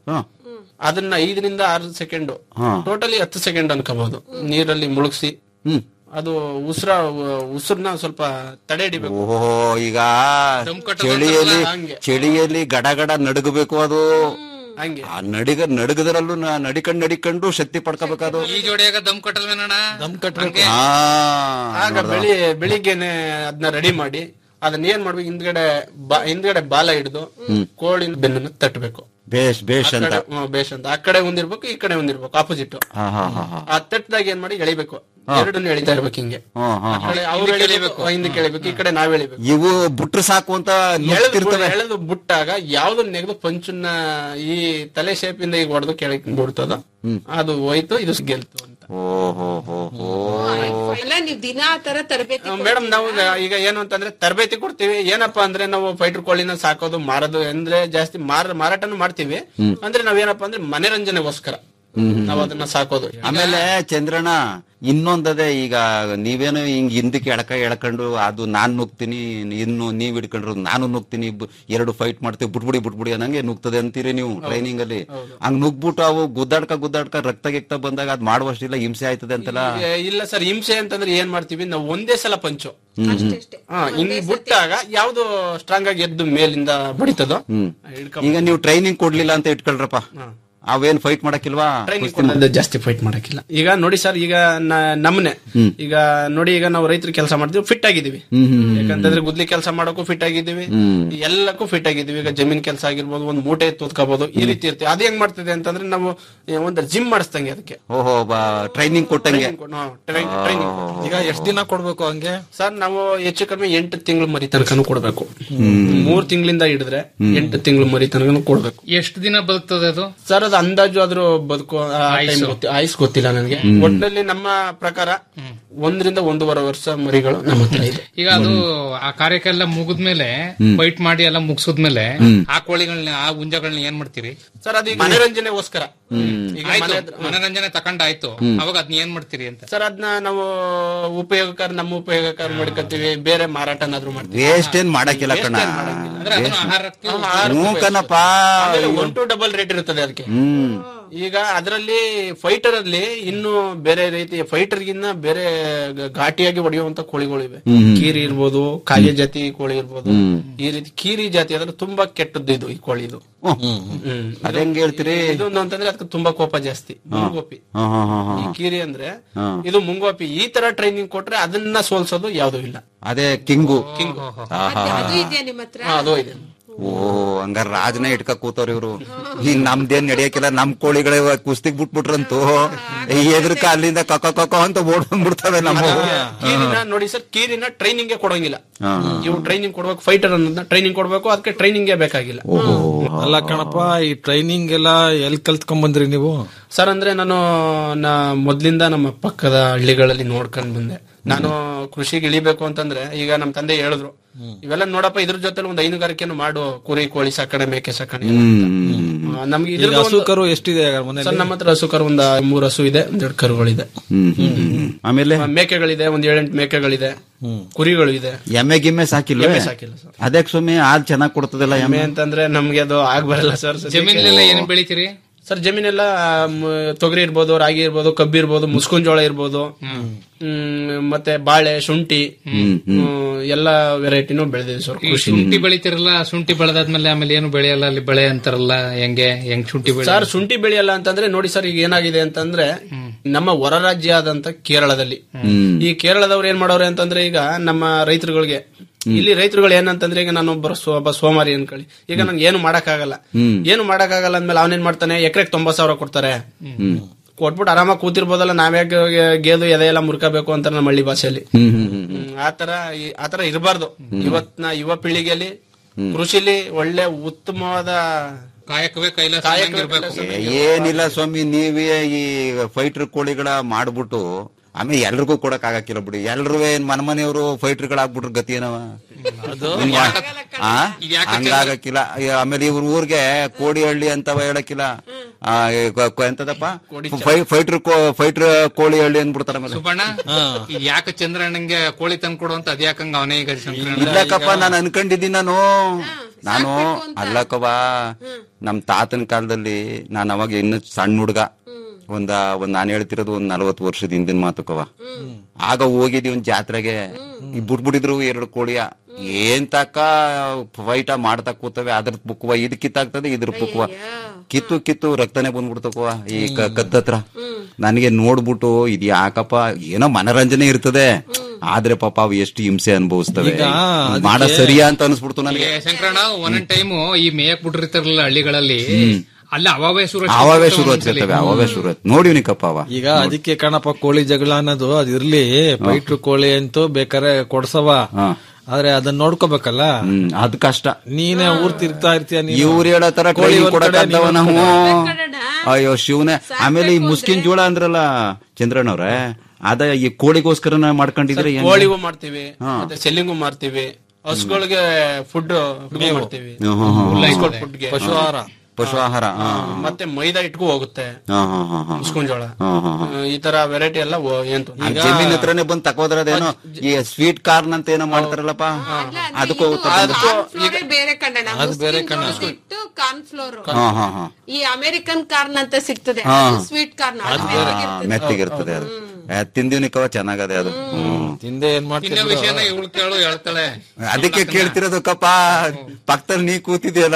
ಅದನ್ನ ಐದರಿಂದ ಆರು ಸೆಕೆಂಡ್ ಹಾ. ಟೋಟಲಿ ಹತ್ತು ಸೆಕೆಂಡ್ ಅನ್ಕೋಬಹುದು ನೀರಲ್ಲಿ ಮುಳುಗಿಸಿ ಅದು ಉಸಿರ ಉಸಿರ್ನ ಸ್ವಲ್ಪ ತಡೆ ಹಿಡಿಬೇಕು ಓಹೋ ಈಗ ದಮ್ ಕಟ್ಟೋದು ಚಳಿಯಲ್ಲಿ ಅಂತಾರಲ್ಲ, ಹಂಗೆ. ಚಳಿಯಲ್ಲಿ ಗಡ ಗಡ ನಡುಗಬೇಕು ಅದು ಹಂಗೆ ಆ ನಡಿಗ ನಡುಗದ್ರಲ್ಲೂ ನ- ನಡಿಕಂಡ್ ನಡಿಕೊಂಡು ಶಕ್ತಿ ಪಡ್ಕೋಬೇಕದು ಈ ಜೋಡಿಯಾಗ ದಮ್ ಕಟ್ಟಲ್ವೇನಣ್ಣ ದಮ್ ಕಟ್ಬೇಕು ಆ ಆಗ ಬೆಳಿ ಬೆಳಿಗ್ಗೆನೆ ಅದನ್ನ ರೆಡಿ ಮಾಡಿ ಅದನ್ನ ಏನ್ ಮಾಡ್ಬೇಕು ಹಿಂದ್ಗಡೆ ಬಾ- ಹಿಂದ್ಗಡೆ ಬಾಲ ಹಿಡಿದು ಕೋಳಿನ ಬೆನ್ನನ್ನು ತಟ್ಟಬೇಕು ಬೇಷ್ ಬೇಷ್ ಆ ಅಂತ ಕಡೆ- ಹ್ಮ್, ಬೇಷ್ ಅಂತ ಆ ಕಡೆ ಒಂದಿರ್ಬೇಕು ಈ ಕಡೆ ಒಂದಿರ್ಬೇಕು ಆಪೋಸಿಟ್ ಹಾ ಹಾ ಹಾ ಹಾ ಆ ತಟ್ಟದಾಗ ಏನ್ ಮಾಡಿ ಎಳಿಬೇಕು ಹಾ. ಎರಡನ್ನು ಎಳಿತಾ ಇರ್ಬೇಕು ಹಿಂಗೆ ಹಾ, ಹಾ, ಆ ಹಾ. ಕಡೆ ಅವ್ರು ಎಳಿಬೇಕು ಹಿಂದಕ್ಕೆ ಎಳಿಬೇಕು ಈ ಕಡೆ ನಾವ್ ಎಳಿಬೇಕು ಇವು ಬುಟ್ರು ಸಾಕು ಅಂತ ನುಗ್ತಿರ್ತವೆ ಎಳೆದು ಬಿಟ್ಟಾಗ ಯಾವ್ದು ನೆಗೆದು ಪಂಚನ್ನ ಈ ತಲೆ ಶೇಪ್ ಇಂದ ಈಗ ಹೊಡೆದು ಕೆಳಗೆ ಬಿಡ್ತದ ಅದು ಹೋಯ್ತು ಇದು ಗೆಲ್ತು ಅಂತ ಓಹೋ ಹೋ ಹೋ ಎಲ್ಲ ನೀವ್ ದಿನ ಆ ತರ ತರಬೇತಿ ಮೇಡಮ್ ನಾವು ಈಗ ಏನು ಅಂತಂದ್ರೆ ತರಬೇತಿ ಕೊಡ್ತೀವಿ ಏನಪ್ಪಾ ಅಂದ್ರೆ ನಾವು ಫೈಟರ್ ಕೋಳಿನ ಸಾಕೋದು ಮಾರೋದು ಅಂದ್ರೆ ಜಾಸ್ತಿ ಮಾರ ಮಾರಾಟನು ಮಾಡ್ತೀವಿ ಅಂದ್ರೆ ನಾವೇನಪ್ಪಾ ಅಂದ್ರೆ ಮನರಂಜನೆಗೋಸ್ಕರ ನಾವ್ ಅದನ್ನ ಸಾಕೋದು ಆಮೇಲೆ ಚಂದ್ರಣ್ಣ ಇನ್ನೊಂದದೇ ಈಗ ನೀವೇನೋ ಹಿಂಗ್ ಹಿಂದಕ್ಕೆ ಎಳಕ ಎಳ್ಕೊಂಡು ಅದು ನಾನ್ ನುಗ್ತೀನಿ ಇನ್ನು ನೀವ್ ಹಿಡ್ಕೊಂಡ್ರು ನಾನು ನುಗ್ತೀನಿ ಇಬ್ಬ- ಎರಡು ಫೈಟ್ ಮಾಡ್ತೀವಿ ಬಿಟ್ಬಿಡಿ ಬಿಟ್ಬಿಡಿ ಅನ್ನಂಗೆ ನುಗ್ತದೆ ಅಂತೀರಿ ನೀವು ಟ್ರೈನಿಂಗ್ ಅಲ್ಲಿ ಹಂಗ್ ನುಗ್ಬಿಟ್ಟು ಅವು ಗುದ್ದಾಡ್ಕ ಗುದ್ದಾಡ್ಕ ರಕ್ತ ಗಿಕ್ತ ಬಂದಾಗ ಅದ್ ಮಾಡುವಷ್ಟಿಲ್ಲ ಹಿಂಸೆ ಆಯ್ತದೆ ಅಂತಲ್ಲ ಏ, ಇಲ್ಲ ಸರ್ ಹಿಂಸೆ ಅಂತಂದ್ರೆ ಏನ್ ಮಾಡ್ತೀವಿ ನಾವು ಒಂದೇ ಸಲ ಪಂಚು ಹ್ಮ್, ಹ್ಮ್. ಹಾ ಇನ್ನು ಬಿಟ್ಟಾಗ ಯಾವ್ದು ಸ್ಟ್ರಾಂಗ್ ಆಗಿ ಎದ್ದು ಮೇಲಿಂದ ಬಡಿತದೋ ಹ್ಮ್ ಈಗ ನೀವು ಟ್ರೈನಿಂಗ್ ಕೊಡ್ಲಿಲ್ಲ ಅಂತ ಇಟ್ಕೊಳ್ರಪ್ಪ ಅವೇನ್ ಫೈಟ್ ಮಾಡಕ್ಕಿಲ್ವಾ ಟ್ರೈನಿಂಗ್ ಕೊಡೋದು ಜಾಸ್ತಿ ಫೈಟ್ ಮಾಡಕ್ಕಿಲ್ಲ ಈಗ ನೋಡಿ ಸರ್ ಈಗ ನ- ನಮ್ನೆ ಈಗ ನೋಡಿ ಈಗ ನಾವು ರೈತರು ಕೆಲಸ ಮಾಡ್ತೀವಿ ಫಿಟ್ ಆಗಿದೀವಿ ಹ್ಮ್, ಹ್ಮ್, ಹ್ಮ್. ಯಾಕಂತಂದ್ರೆ ಗುದ್ಲಿ ಕೆಲಸ ಮಾಡೋಕ್ಕೂ ಫಿಟ್ ಆಗಿದ್ದೀವಿ ಹ್ಮ್. ಎಲ್ಲಕ್ಕೂ ಫಿಟ್ ಆಗಿದ್ದೀವಿ ಈಗ ಜಮೀನ್ ಕೆಲಸ ಆಗಿರ್ಬೋದು ಒಂದ್ ಮೂಟೆ ತೂತ್ಕೋಬಹುದು ಈ ರೀತಿ ಇರ್ತೀವಿ ಅದ್ ಹೆಂಗ್ ಮಾಡ್ತಿದೆ ಅಂತಂದ್ರೆ ನಾವು ಏ, ಒಂದು ಜಿಮ್ ಮಾಡಿಸ್ದಂಗೆ ಅದಕ್ಕೆ ಓಹೋ ಟ್ರೈನಿಂಗ್ ಕೊಟ್ಟಂಗೆ ಟ್ರೈನಿಂಗ್ ಈಗ ಎಷ್ಟ್ ದಿನ ಕೊಡ್ಬೇಕು ಹಂಗೆ ಸರ್ ನಾವು ಹೆಚ್ಚು ಕಡಿಮೆ ಎಂಟು ತಿಂಗಳು ಮರಿ ತನಕನೂ ಕೊಡ್ಬೇಕು ಮೂರ್ ತಿಂಗಳಿಂದ ಹಿಡಿದ್ರೆ ಎಂಟು ತಿಂಗಳು ಮರಿ ತನಕನೂ ಕೊಡ್ಬೇಕು ಎಷ್ಟು ದಿನ ಬದುಕ್ತದೆ ಅದು ಸರ್ ಅದು ಅಂದಾಜು ಆದ್ರೂ ಬದುಕು ಆಯ್ಸು. ಆಯ್ಸ್ ಗೊತ್ತಿಲ್ಲ ನನಗೆ ಒಟ್ಟಿನಲ್ಲಿ ನಮ್ಮ ಪ್ರಕಾರ ಒಂದರಿಂದ ಒಂದೂವರೆ ವರ್ಷ ಮರಿಗಳು ನಮ್ಮ ಹತ್ರ ಇದೆ ಈಗ ಅದು ಆ ಕಾರ್ಯಕ್ಕೆಲ್ಲ ಮುಗಿದ್ಮೇಲೆ ಫೈಟ್ ಮಾಡಿ ಎಲ್ಲ ಮುಗಿಸಿದ್ಮೇಲೆ ಆ ಕೋಳಿಗಳನ್ನ ಆ ಗುಂಜಗಳನ್ನ ಏನ್ ಮಾಡ್ತೀರಿ ಸರ್ ಅದು ಈಗ ಮನೋರಂಜನೆಗೋಸ್ಕರ ಈಗ ಆಯ್ತು ಮನೆ ಹತ್ರ- ಮನೋರಂಜನೆ ತಕೊಂಡಾಯ್ತು ಅವಾಗ ಅದನ್ನ ಏನ್ ಮಾಡ್ತೀರಿ ಅಂತ ಸರ್ ಅದನ್ನ ನಾವು ಉಪಯೋಗಕಾರ ನಮ್ಮ ಉಪಯೋಗಕಾರ ಮಾಡ್ಕೊತೀವಿ ಬೇರೆ ಮಾರಾಟನಾದ್ರೂ ಮಾಡ್ತೀವಿ ವೇಸ್ಟ್ ಏನ್ ಮಾಡಕ್ಕಿಲ್ಲ ಕಣ ಅಂದ್ರೆ ಅದನ್ನ ಆಹಾರಕ್ಕೆ ಹ್ಞೂ ಕಣಪ್ಪ ಒನ್ ಟು ಡಬಲ್ ರೇಟ್ ಇರ್ತದೆ ಅದಕ್ಕೆ ಹ್ಮ್ ಈಗ ಅದರಲ್ಲಿ ಫೈಟರ್ ಅಲ್ಲಿ ಇನ್ನು ಬೇರೆ ರೀತಿ ಫೈಟರ್ ಗಿನ್ನ ಬೇರೆ ಗ- ಘಾಟಿಯಾಗಿ ಹೊಡೆಯುವಂತ ಕೋಳಿಗಳಿವೆ ಕೀರಿ ಇರ್ಬೋದು ಕಾಗೆ ಜಾತಿ ಕೋಳಿ ಇರ್ಬೋದು ಈ ರೀತಿ ಕೀರಿ ಜಾತಿ ಅಂದ್ರೆ ತುಂಬಾ ಕೆಟ್ಟದ್ದು ಇದು ಈ ಕೋಳಿ ಇದು ಹ್ಮ್. ಅದಂಗ್ ಹೇಳ್ತೀರಿ ಇದೊಂದು ಅಂತಂದ್ರೆ ಅದಕ್ಕೆ ತುಂಬಾ ಕೋಪ ಜಾಸ್ತಿ ಮುಂಗೋಪಿ ಹಾ ಹಾ ಹಾ ಹಾ ಈ ಕೀರಿ ಅಂದ್ರೆ ಹಾ. ಇದು ಮುಂಗೋಪಿ ಈ ತರ ಟ್ರೈನಿಂಗ್ ಕೊಟ್ರೆ ಅದನ್ನ ಸೋಲ್ಸೋದು ಯಾವ್ದು ಇಲ್ಲ ಅದೇ ಕಿಂಗು ಕಿಂಗ್ ಆಹಾ. ಅದು ಇದೆಯಾ ನಿಮ್ ಹತ್ರ ಅದು ಇದೆ ಓ ಹಂಗಾರ ರಾಜನ ಇಟ್ಕ ಕೂತವ್ರ ಇವ್ರು ಈಗ ನಮ್ದೇನ್ ನಡೆಯಕ್ಕಿಲ್ಲ ನಮ್ ಕೋಳಿಗಳೇ ಕುಸ್ತಿಗ್ ಬಿಟ್ಬಿಟ್ರಂತೂ ಎದ್ರಕ ಅಲ್ಲಿಂದ ಕಕ್ಕ ಕಕ್ಕ ಅಂತ ಓಡ್ ಬಂದ್ಬಿಡ್ತವೆ ನಮ್ಮ ಕೀರಿನ ನೋಡಿ ಸರ್ ಕೀರಿನ ಟ್ರೈನಿಂಗ್ ಕೊಡಂಗಿಲ್ಲ ಹಾ. ಇವು ಟ್ರೈನಿಂಗ್ ಕೊಡ್ಬೇಕು ಫೈಟರ್ ಅನ್ನೋದನ್ನ ಟ್ರೈನಿಂಗ್ ಕೊಡ್ಬೇಕು ಅದಕ್ಕೆ ಟ್ರೈನಿಂಗ್ ಬೇಕಾಗಿಲ್ಲ ಅಲ್ಲ ಕಣಪ್ಪ ಈ ಟ್ರೈನಿಂಗ್ ಎಲ್ಲ ಎಲ್ ಕಲ್ತ್ಕೊಂಡ್ ಬಂದ್ರಿ ನೀವು ಸರ್ ಅಂದ್ರೆ ನಾನು ನಾ ಮೊದ್ಲಿಂದ ನಮ್ಮ ಪಕ್ಕದ ಹಳ್ಳಿಗಳಲ್ಲಿ ನೋಡ್ಕೊಂಡ್ ಬಂದೆ ನಾನು ಕೃಷಿಗೆ ಇಳಿಬೇಕು ಅಂತಂದ್ರೆ ಈಗ ನಮ್ಮ ತಂದೆ ಹೇಳಿದ್ರು ಇವೆಲ್ಲ ನೋಡಪ್ಪ ಇದ್ರ ಜೊತೆ ಒಂದು ಹೈನುಗಾರಿಕೆನು ಮಾಡು ಕುರಿ ಕೋಳಿ ಸಾಕಣೆ ಮೇಕೆ ಸಾಕಣೆ ಎಲ್ಲ ಅಂತ. ಆ, ನಮ್ಗೆ ಈಗ ಇದ್ರದ್ದು ಹಸು ಒಂದು- ಕರು ಎಷ್ಟಿದೆ ಮನೇಲಿ ಸರ್ ನಮ್ಮ ಹತ್ರ ಹಸು ಕರು ಒಂದ್ ಮೂರ್ ಹಸು ಇದೆ ಒಂದೆರಡು ಕರುಗಳಿದೆ ಆಮೇಲೆ ಆ, ಮೇಕೆಗಳಿದೆ ಒಂದ್ ಏಳೆಂಟು ಮೇಕೆಗಳಿದೆ ಕುರಿಗಳು ಇದೆ ಎಮ್ಮೆ ಗಿಮ್ಮೆ ಸಾಕಿಲ್ವೇ ಎಮ್ಮೆ ಸಾಕಿಲ್ಲ ಸರ್ ಅದಕ್ಕೆ ಸ್ವಾಮಿ ಹಾಲ್ ಚೆನ್ನಾಗ್ ಕೊಡ್ತದಲ್ಲ ಎಮ್ಮೆ ಎಮ್ಮೆ ಅಂತಂದ್ರೆ ನಮ್ಗೆ ಅದು ಆಗ್ ಬರಲ್ಲ ಸರ್ ಜಮೀನಲ್ಲೆಲ್ಲ ಏನ್ ಬೆಳಿತೀರಿ ಸರ್ ಜಮೀನೆಲ್ಲ ಮ್, ತೊಗರಿ ಇರ್ಬೋದು ರಾಗಿ ಇರ್ಬೋದು ಕಬ್ಬು ಇರ್ಬೋದು ಮುಸ್ಕುನ್ ಜೋಳ ಇರ್ಬೋದು ಹ್ಮ್, ಮತ್ತೆ ಬಾಳೆ ಶುಂಠಿ ಹ್ಮ್, ಎಲ್ಲ ವೆರೈಟಿನೂ ಬೆಳೆದಿದೆ ಸರ್ ಈ ಕೃಷಿ ಶುಂಠಿ ಬೆಳಿತಿರಲ್ಲ ಶುಂಠಿ ಬೆಳೆದಾದ್ಮೇಲೆ ಆಮೇಲೆ ಏನು ಬೆಳೆಯಲ್ಲ ಅಲ್ಲಿ ಬೆಳೆ ಅಂತಾರಲ್ಲ ಹೆಂಗೆ ಹೆಂಗ್ ಶುಂಠಿ ಬೆಳೆ ಸರ್ ಶುಂಠಿ ಬೆಳೆಯಲ್ಲ ಅಂತಂದ್ರೆ ನೋಡಿ ಸರ್ ಈಗ ಏನಾಗಿದೆ ಅಂತಂದ್ರೆ ನಮ್ಮ ಹೊರ ರಾಜ್ಯ ಆದಂತ ಕೇರಳದಲ್ಲಿ ಈ ಕೇರಳದವ್ರು ಏನ್ ಮಾಡೋರೆ ಅಂತಂದ್ರೆ ಈಗ ನಮ್ಮ ರೈತರುಗಳಿಗೆ ಇಲ್ಲಿ ರೈತರುಗಳು ಏನಂತಂದ್ರೆ ಈಗ ನಾನು ಒಬ್ಬ ಸ್ವ- ಒಬ್ಬ ಸೋಮಾರಿ ಅನ್ಕೊಳ್ಳಿ ಈಗ ನನ್ಗೆ ಏನು ಮಾಡಕ್ಕಾಗಲ್ಲ ಹ್ಮ್. ಏನು ಮಾಡಕ್ಕಾಗಲ್ಲ ಅಂದ್ಮೇಲೆ ಅವನೇನ್ ಮಾಡ್ತಾನೆ ಎಕರೆಗೆ ತೊಂಬತ್ ಸಾವಿರ ಕೊಡ್ತಾರೆ ಕೊಟ್ಬಿಟ್ಟು ಆರಾಮಾಗಿ ಕೂತಿರ್ಬೋದಲ್ಲ ನಾವ್ಯಾಕೆ ಗೇದು ಎದೆ ಎಲ್ಲ ಮುರ್ಕಬೇಕು ಅಂತ ನಮ್ಮ ಹಳ್ಳಿ ಭಾಷೆಯಲ್ಲಿ ಹ್ಮ್ ಹ್ಮ್ ಹ್ಮ್ ಹ್ಮ್, ಆತರ ಈ- ಆತರ ಇರಬಾರ್ದು ಇವತ್ನ ಯುವ ಪೀಳಿಗೆಯಲ್ಲಿ ಕೃಷಿಲಿ ಒಳ್ಳೆ ಉತ್ತಮವಾದ ಕಾಯಕವೇ ಕೈಲಾಸ ಕಾಯಕವೇ ಇರ್ಬೇಕು ಏನಿಲ್ಲ ಸ್ವಾಮಿ ನೀವೇ ಈ ಫೈಟರ್ ಕೋಳಿಗಳ ಮಾಡ್ಬಿಟ್ಟು ಆಮೇಲೆ ಎಲ್ರಿಗೂ ಕೊಡಕ್ ಆಗಕ್ಕಿಲ್ಲ ಬಿಡಿ ಎಲ್ರು ಏನ್ ಮನ ಮನೆಯವರು ಫೈಟರ್ಗಳಾಗ್ಬಿಟ್ರು ಗತಿ ಏನವ ಇನ್ ಯಾ- ಆ? ಹಂಗಾಗಕ್ಕಿಲ್ಲ ಈ ಆಮೇಲೆ ಇವ್ರ ಊರ್ಗೆ ಕೋಡಿ ಹಳ್ಳಿ ಅಂತವ ಹೇಳಕ್ಕಿಲ್ಲ ಆ, ಈ ಕ- ಕ- ಎಂತದಪ್ಪ ಫೈಟರ್ ಫೈಟರ್ ಕೋಳಿ ಹಳ್ಳಿ ಅಂದ್ಬಿಡ್ತಾರ ಆಮೇಲೆ ಸುಬ್ಬಣ್ಣ ಇದ್ ಯಾಕೆ ಚಂದ್ರಣ್ಣಂಗೆ ಕೋಳಿ ತಂದು ಕೊಡು ಅಂತ ಅದ್ಯಾಕಂಗ ಅವನೇ ಈಗ ಶಂಕರಣ್ಣ ಇಲ್ಲಕ್ಕಪ್ಪ ನಾನು ಅನ್ಕೊಂಡಿದ್ದೀನಿ ನಾನು ನಾನು ಅಲ್ಲಕ್ಕವ ನಮ್ ತಾತನ ಕಾಲದಲ್ಲಿ ನಾನು ಅವಾಗ ಇನ್ನು ಸಣ್ಣ ಹುಡ್ಗ ಒಂದ ಒಂದ್ ನಾನು ಹೇಳ್ತಿರೋದು ಒಂದ್ ನಲವತ್ತು ವರ್ಷದ ಹಿಂದಿನ ಮಾತುಕವ ಆಗ ಹೋಗಿದ್ವಿ ಒಂದ್ ಜಾತ್ರೆಗೆ ಈ ಬಿಟ್ಬಿಟ್ಟಿದ್ರು ಎರಡು ಕೋಳಿಯ ಏನ್ ತಕ್ಕ ಫೈಟ ಮಾಡ್ತಾ ಕೂತವೆ ಅದ್ರ ಪುಕ್ಕವ ಇದ್ ಕಿತ್ತಾಗ್ತದೆ ಇದ್ರ ಪುಕ್ಕವ ಕಿತ್ತು ಕಿತ್ತು ರಕ್ತನೇ ಬಂದ್ಬಿಡ್ತಕ್ಕವ ಈ ಕ- ಕತ್ತತ್ರ ನನಗೆ ನೋಡ್ಬಿಟ್ಟು ಇದ್ ಯಾಕಪ್ಪ ಏನೋ ಮನರಂಜನೆ ಇರ್ತದೆ ಆದ್ರೆ ಪಾಪ ಅವು ಎಷ್ಟು ಹಿಂಸೆ ಅನುಭವಿಸ್ತವೆ ಈಗ ಅದಕ್ಕೆ- ಮಾಡ ಸರಿಯಾ ಅಂತ ಅನ್ಸ್ಬಿಡ್ತು ನನಗೆ ಏ, ಶಂಕರಣ್ಣ ಒಂದೊಂದ್ ಟೈಮು ಈ ಮೇಯಕ್ ಬಿಟ್ಟಿರ್ತಾರಲ್ಲ ಹಳ್ಳಿಗಳಲ್ಲಿ ಅಲ್ಲಿ ಅವಾವೇ ಶುರು ಅವವೇ ಶುರು ಹಚ್ಚಿರ್ತವೆ ಅವವೇ ಶುರು ಹಚ್ಚ- ನೋಡಿವ್ನಿಕಪ್ಪ ಅವ ಈಗ ಅದಕ್ಕೆ ಕಣಪ್ಪ ಕೋಳಿ ಜಗಳ ಅನ್ನೋದು ಅದ್ ಇರ್ಲಿ ಫೈಟ್ರು ಕೋಳಿ ಅಂತೂ ಬೇಕಾರೆ ಕೊಡ್ಸವ ಆದ್ರೆ ಅದನ್ನ ನೋಡ್ಕೋಬೇಕಲ್ಲ ಹ್ಮ್ ಅದ್ ಕಷ್ಟ ನೀನೇ ಊರ್ ತಿರ್ಗ್ತಾ ಇರ್ತೀಯ ನೀನು. ಇವ್ರು ಹೇಳೋ ತರ ಕೋಳಿ ಟ್ರೈನಿಂಗ್ ಒಂದ್ ಕಡೆ, ಕೊಡಕ್ಕಾಗ್ತಾವ ನೀನ್ ನಾವು ಒಂದ್ ಕಡೆ. ಅಯ್ಯೋ ಶಿವನೇ ಆಮೇಲೆ ಈ ಮುಸ್ಕಿನ್ ಜೋಳ ಅಂದ್ರಲ್ಲ ಚಂದ್ರಣ್ಣವ್ರೆ ಅದ ಈ ಕೋಳಿಗೋಸ್ಕರ ಮಾಡ್ಕೊಂಡಿದ್ರೆ ಹೆಂಗೆ? ಕೋಳಿಗೂ ಮಾಡ್ತೀವಿ ಹಾ. ಮತ್ತೆ ಸೆಲ್ಲಿಂಗು ಮಾಡ್ತೀವಿ ಹಸುಗಳಿಗೆ ಫುಡ್ ಮಾಡ್ತೀವಿ ಹ್ಮ್, ಹ್ಮ್, ಹ್ಮ್. ಹಸುಗಳ ಫುಡ್ಗೆ ಪಶು ಆಹಾರ ಪಶು ಆಹಾರ ಹಾ, ಮತ್ತೆ ಮೈದಾ ಇಟ್ಗೂ ಹೋಗುತ್ತೆ ಹಾ, ಹಾ, ಹಾ, ಹಾ. ಮುಸ್ಕುನ್ ಜೋಳ ಹಾ, ಹಾ, ಹಾ. ಈ ತರ ವೆರೈಟಿ ಎಲ್ಲ ಓ- ಏನ್ ತೊಂದ್ರೆ ಆ ಇಲ್ಲ. ಜಮೀನ್ ಹತ್ರನೇ ಬಂದ್ ತಕೋದ್ರದೇನೋ ಈ ಸ್ವೀಟ್ ಕಾರ್ನ್ ಅಂತ ಏನೋ ಮಾಡ್ತಾರಲ್ಲಪ್ಪ ಅದಕ್ಕೂ ಫ್ಲೋರೇ ಬೇರೆ ಕಣ್ಣ ಅದು ಬೇರೆ ಕಣ. ಇಟ್ಟು ಕಾರ್ನ್ ಫ್ಲೋರ್ ಹಾ ಹಾ ಹಾ ಈ ಅಮೆರಿಕನ್ ಕಾರ್ನ್ ಅಂತ ಸಿಗ್ತದೆ ಹಾ. ಸ್ವೀಟ್ ಕಾರ್ನ್ ಮೆತ್ತಗಿರ್ತದೆ ಅದು ಏ, ತಿಂದಿವ್ನಿ ಕವ ಚೆನ್ನಾಗದೆ ಅದು ಹ್ಮ್. ತಿಂದೆ ಏನ್ ತಿನ್ನೋ ಮಾಡ್ತಿದ್ರು ವಿಷಯನ ಇವಳು ಕೇಳು ಹೇಳ್ತಾಳೆ ಅದಕ್ಕೆ ಕೇಳ್ತಿರೋದು ಕಪ್ಪ ಪಕ್ಕದಲ್ಲಿ ನೀ ಕೂತಿದ್ಯಲ್ಲ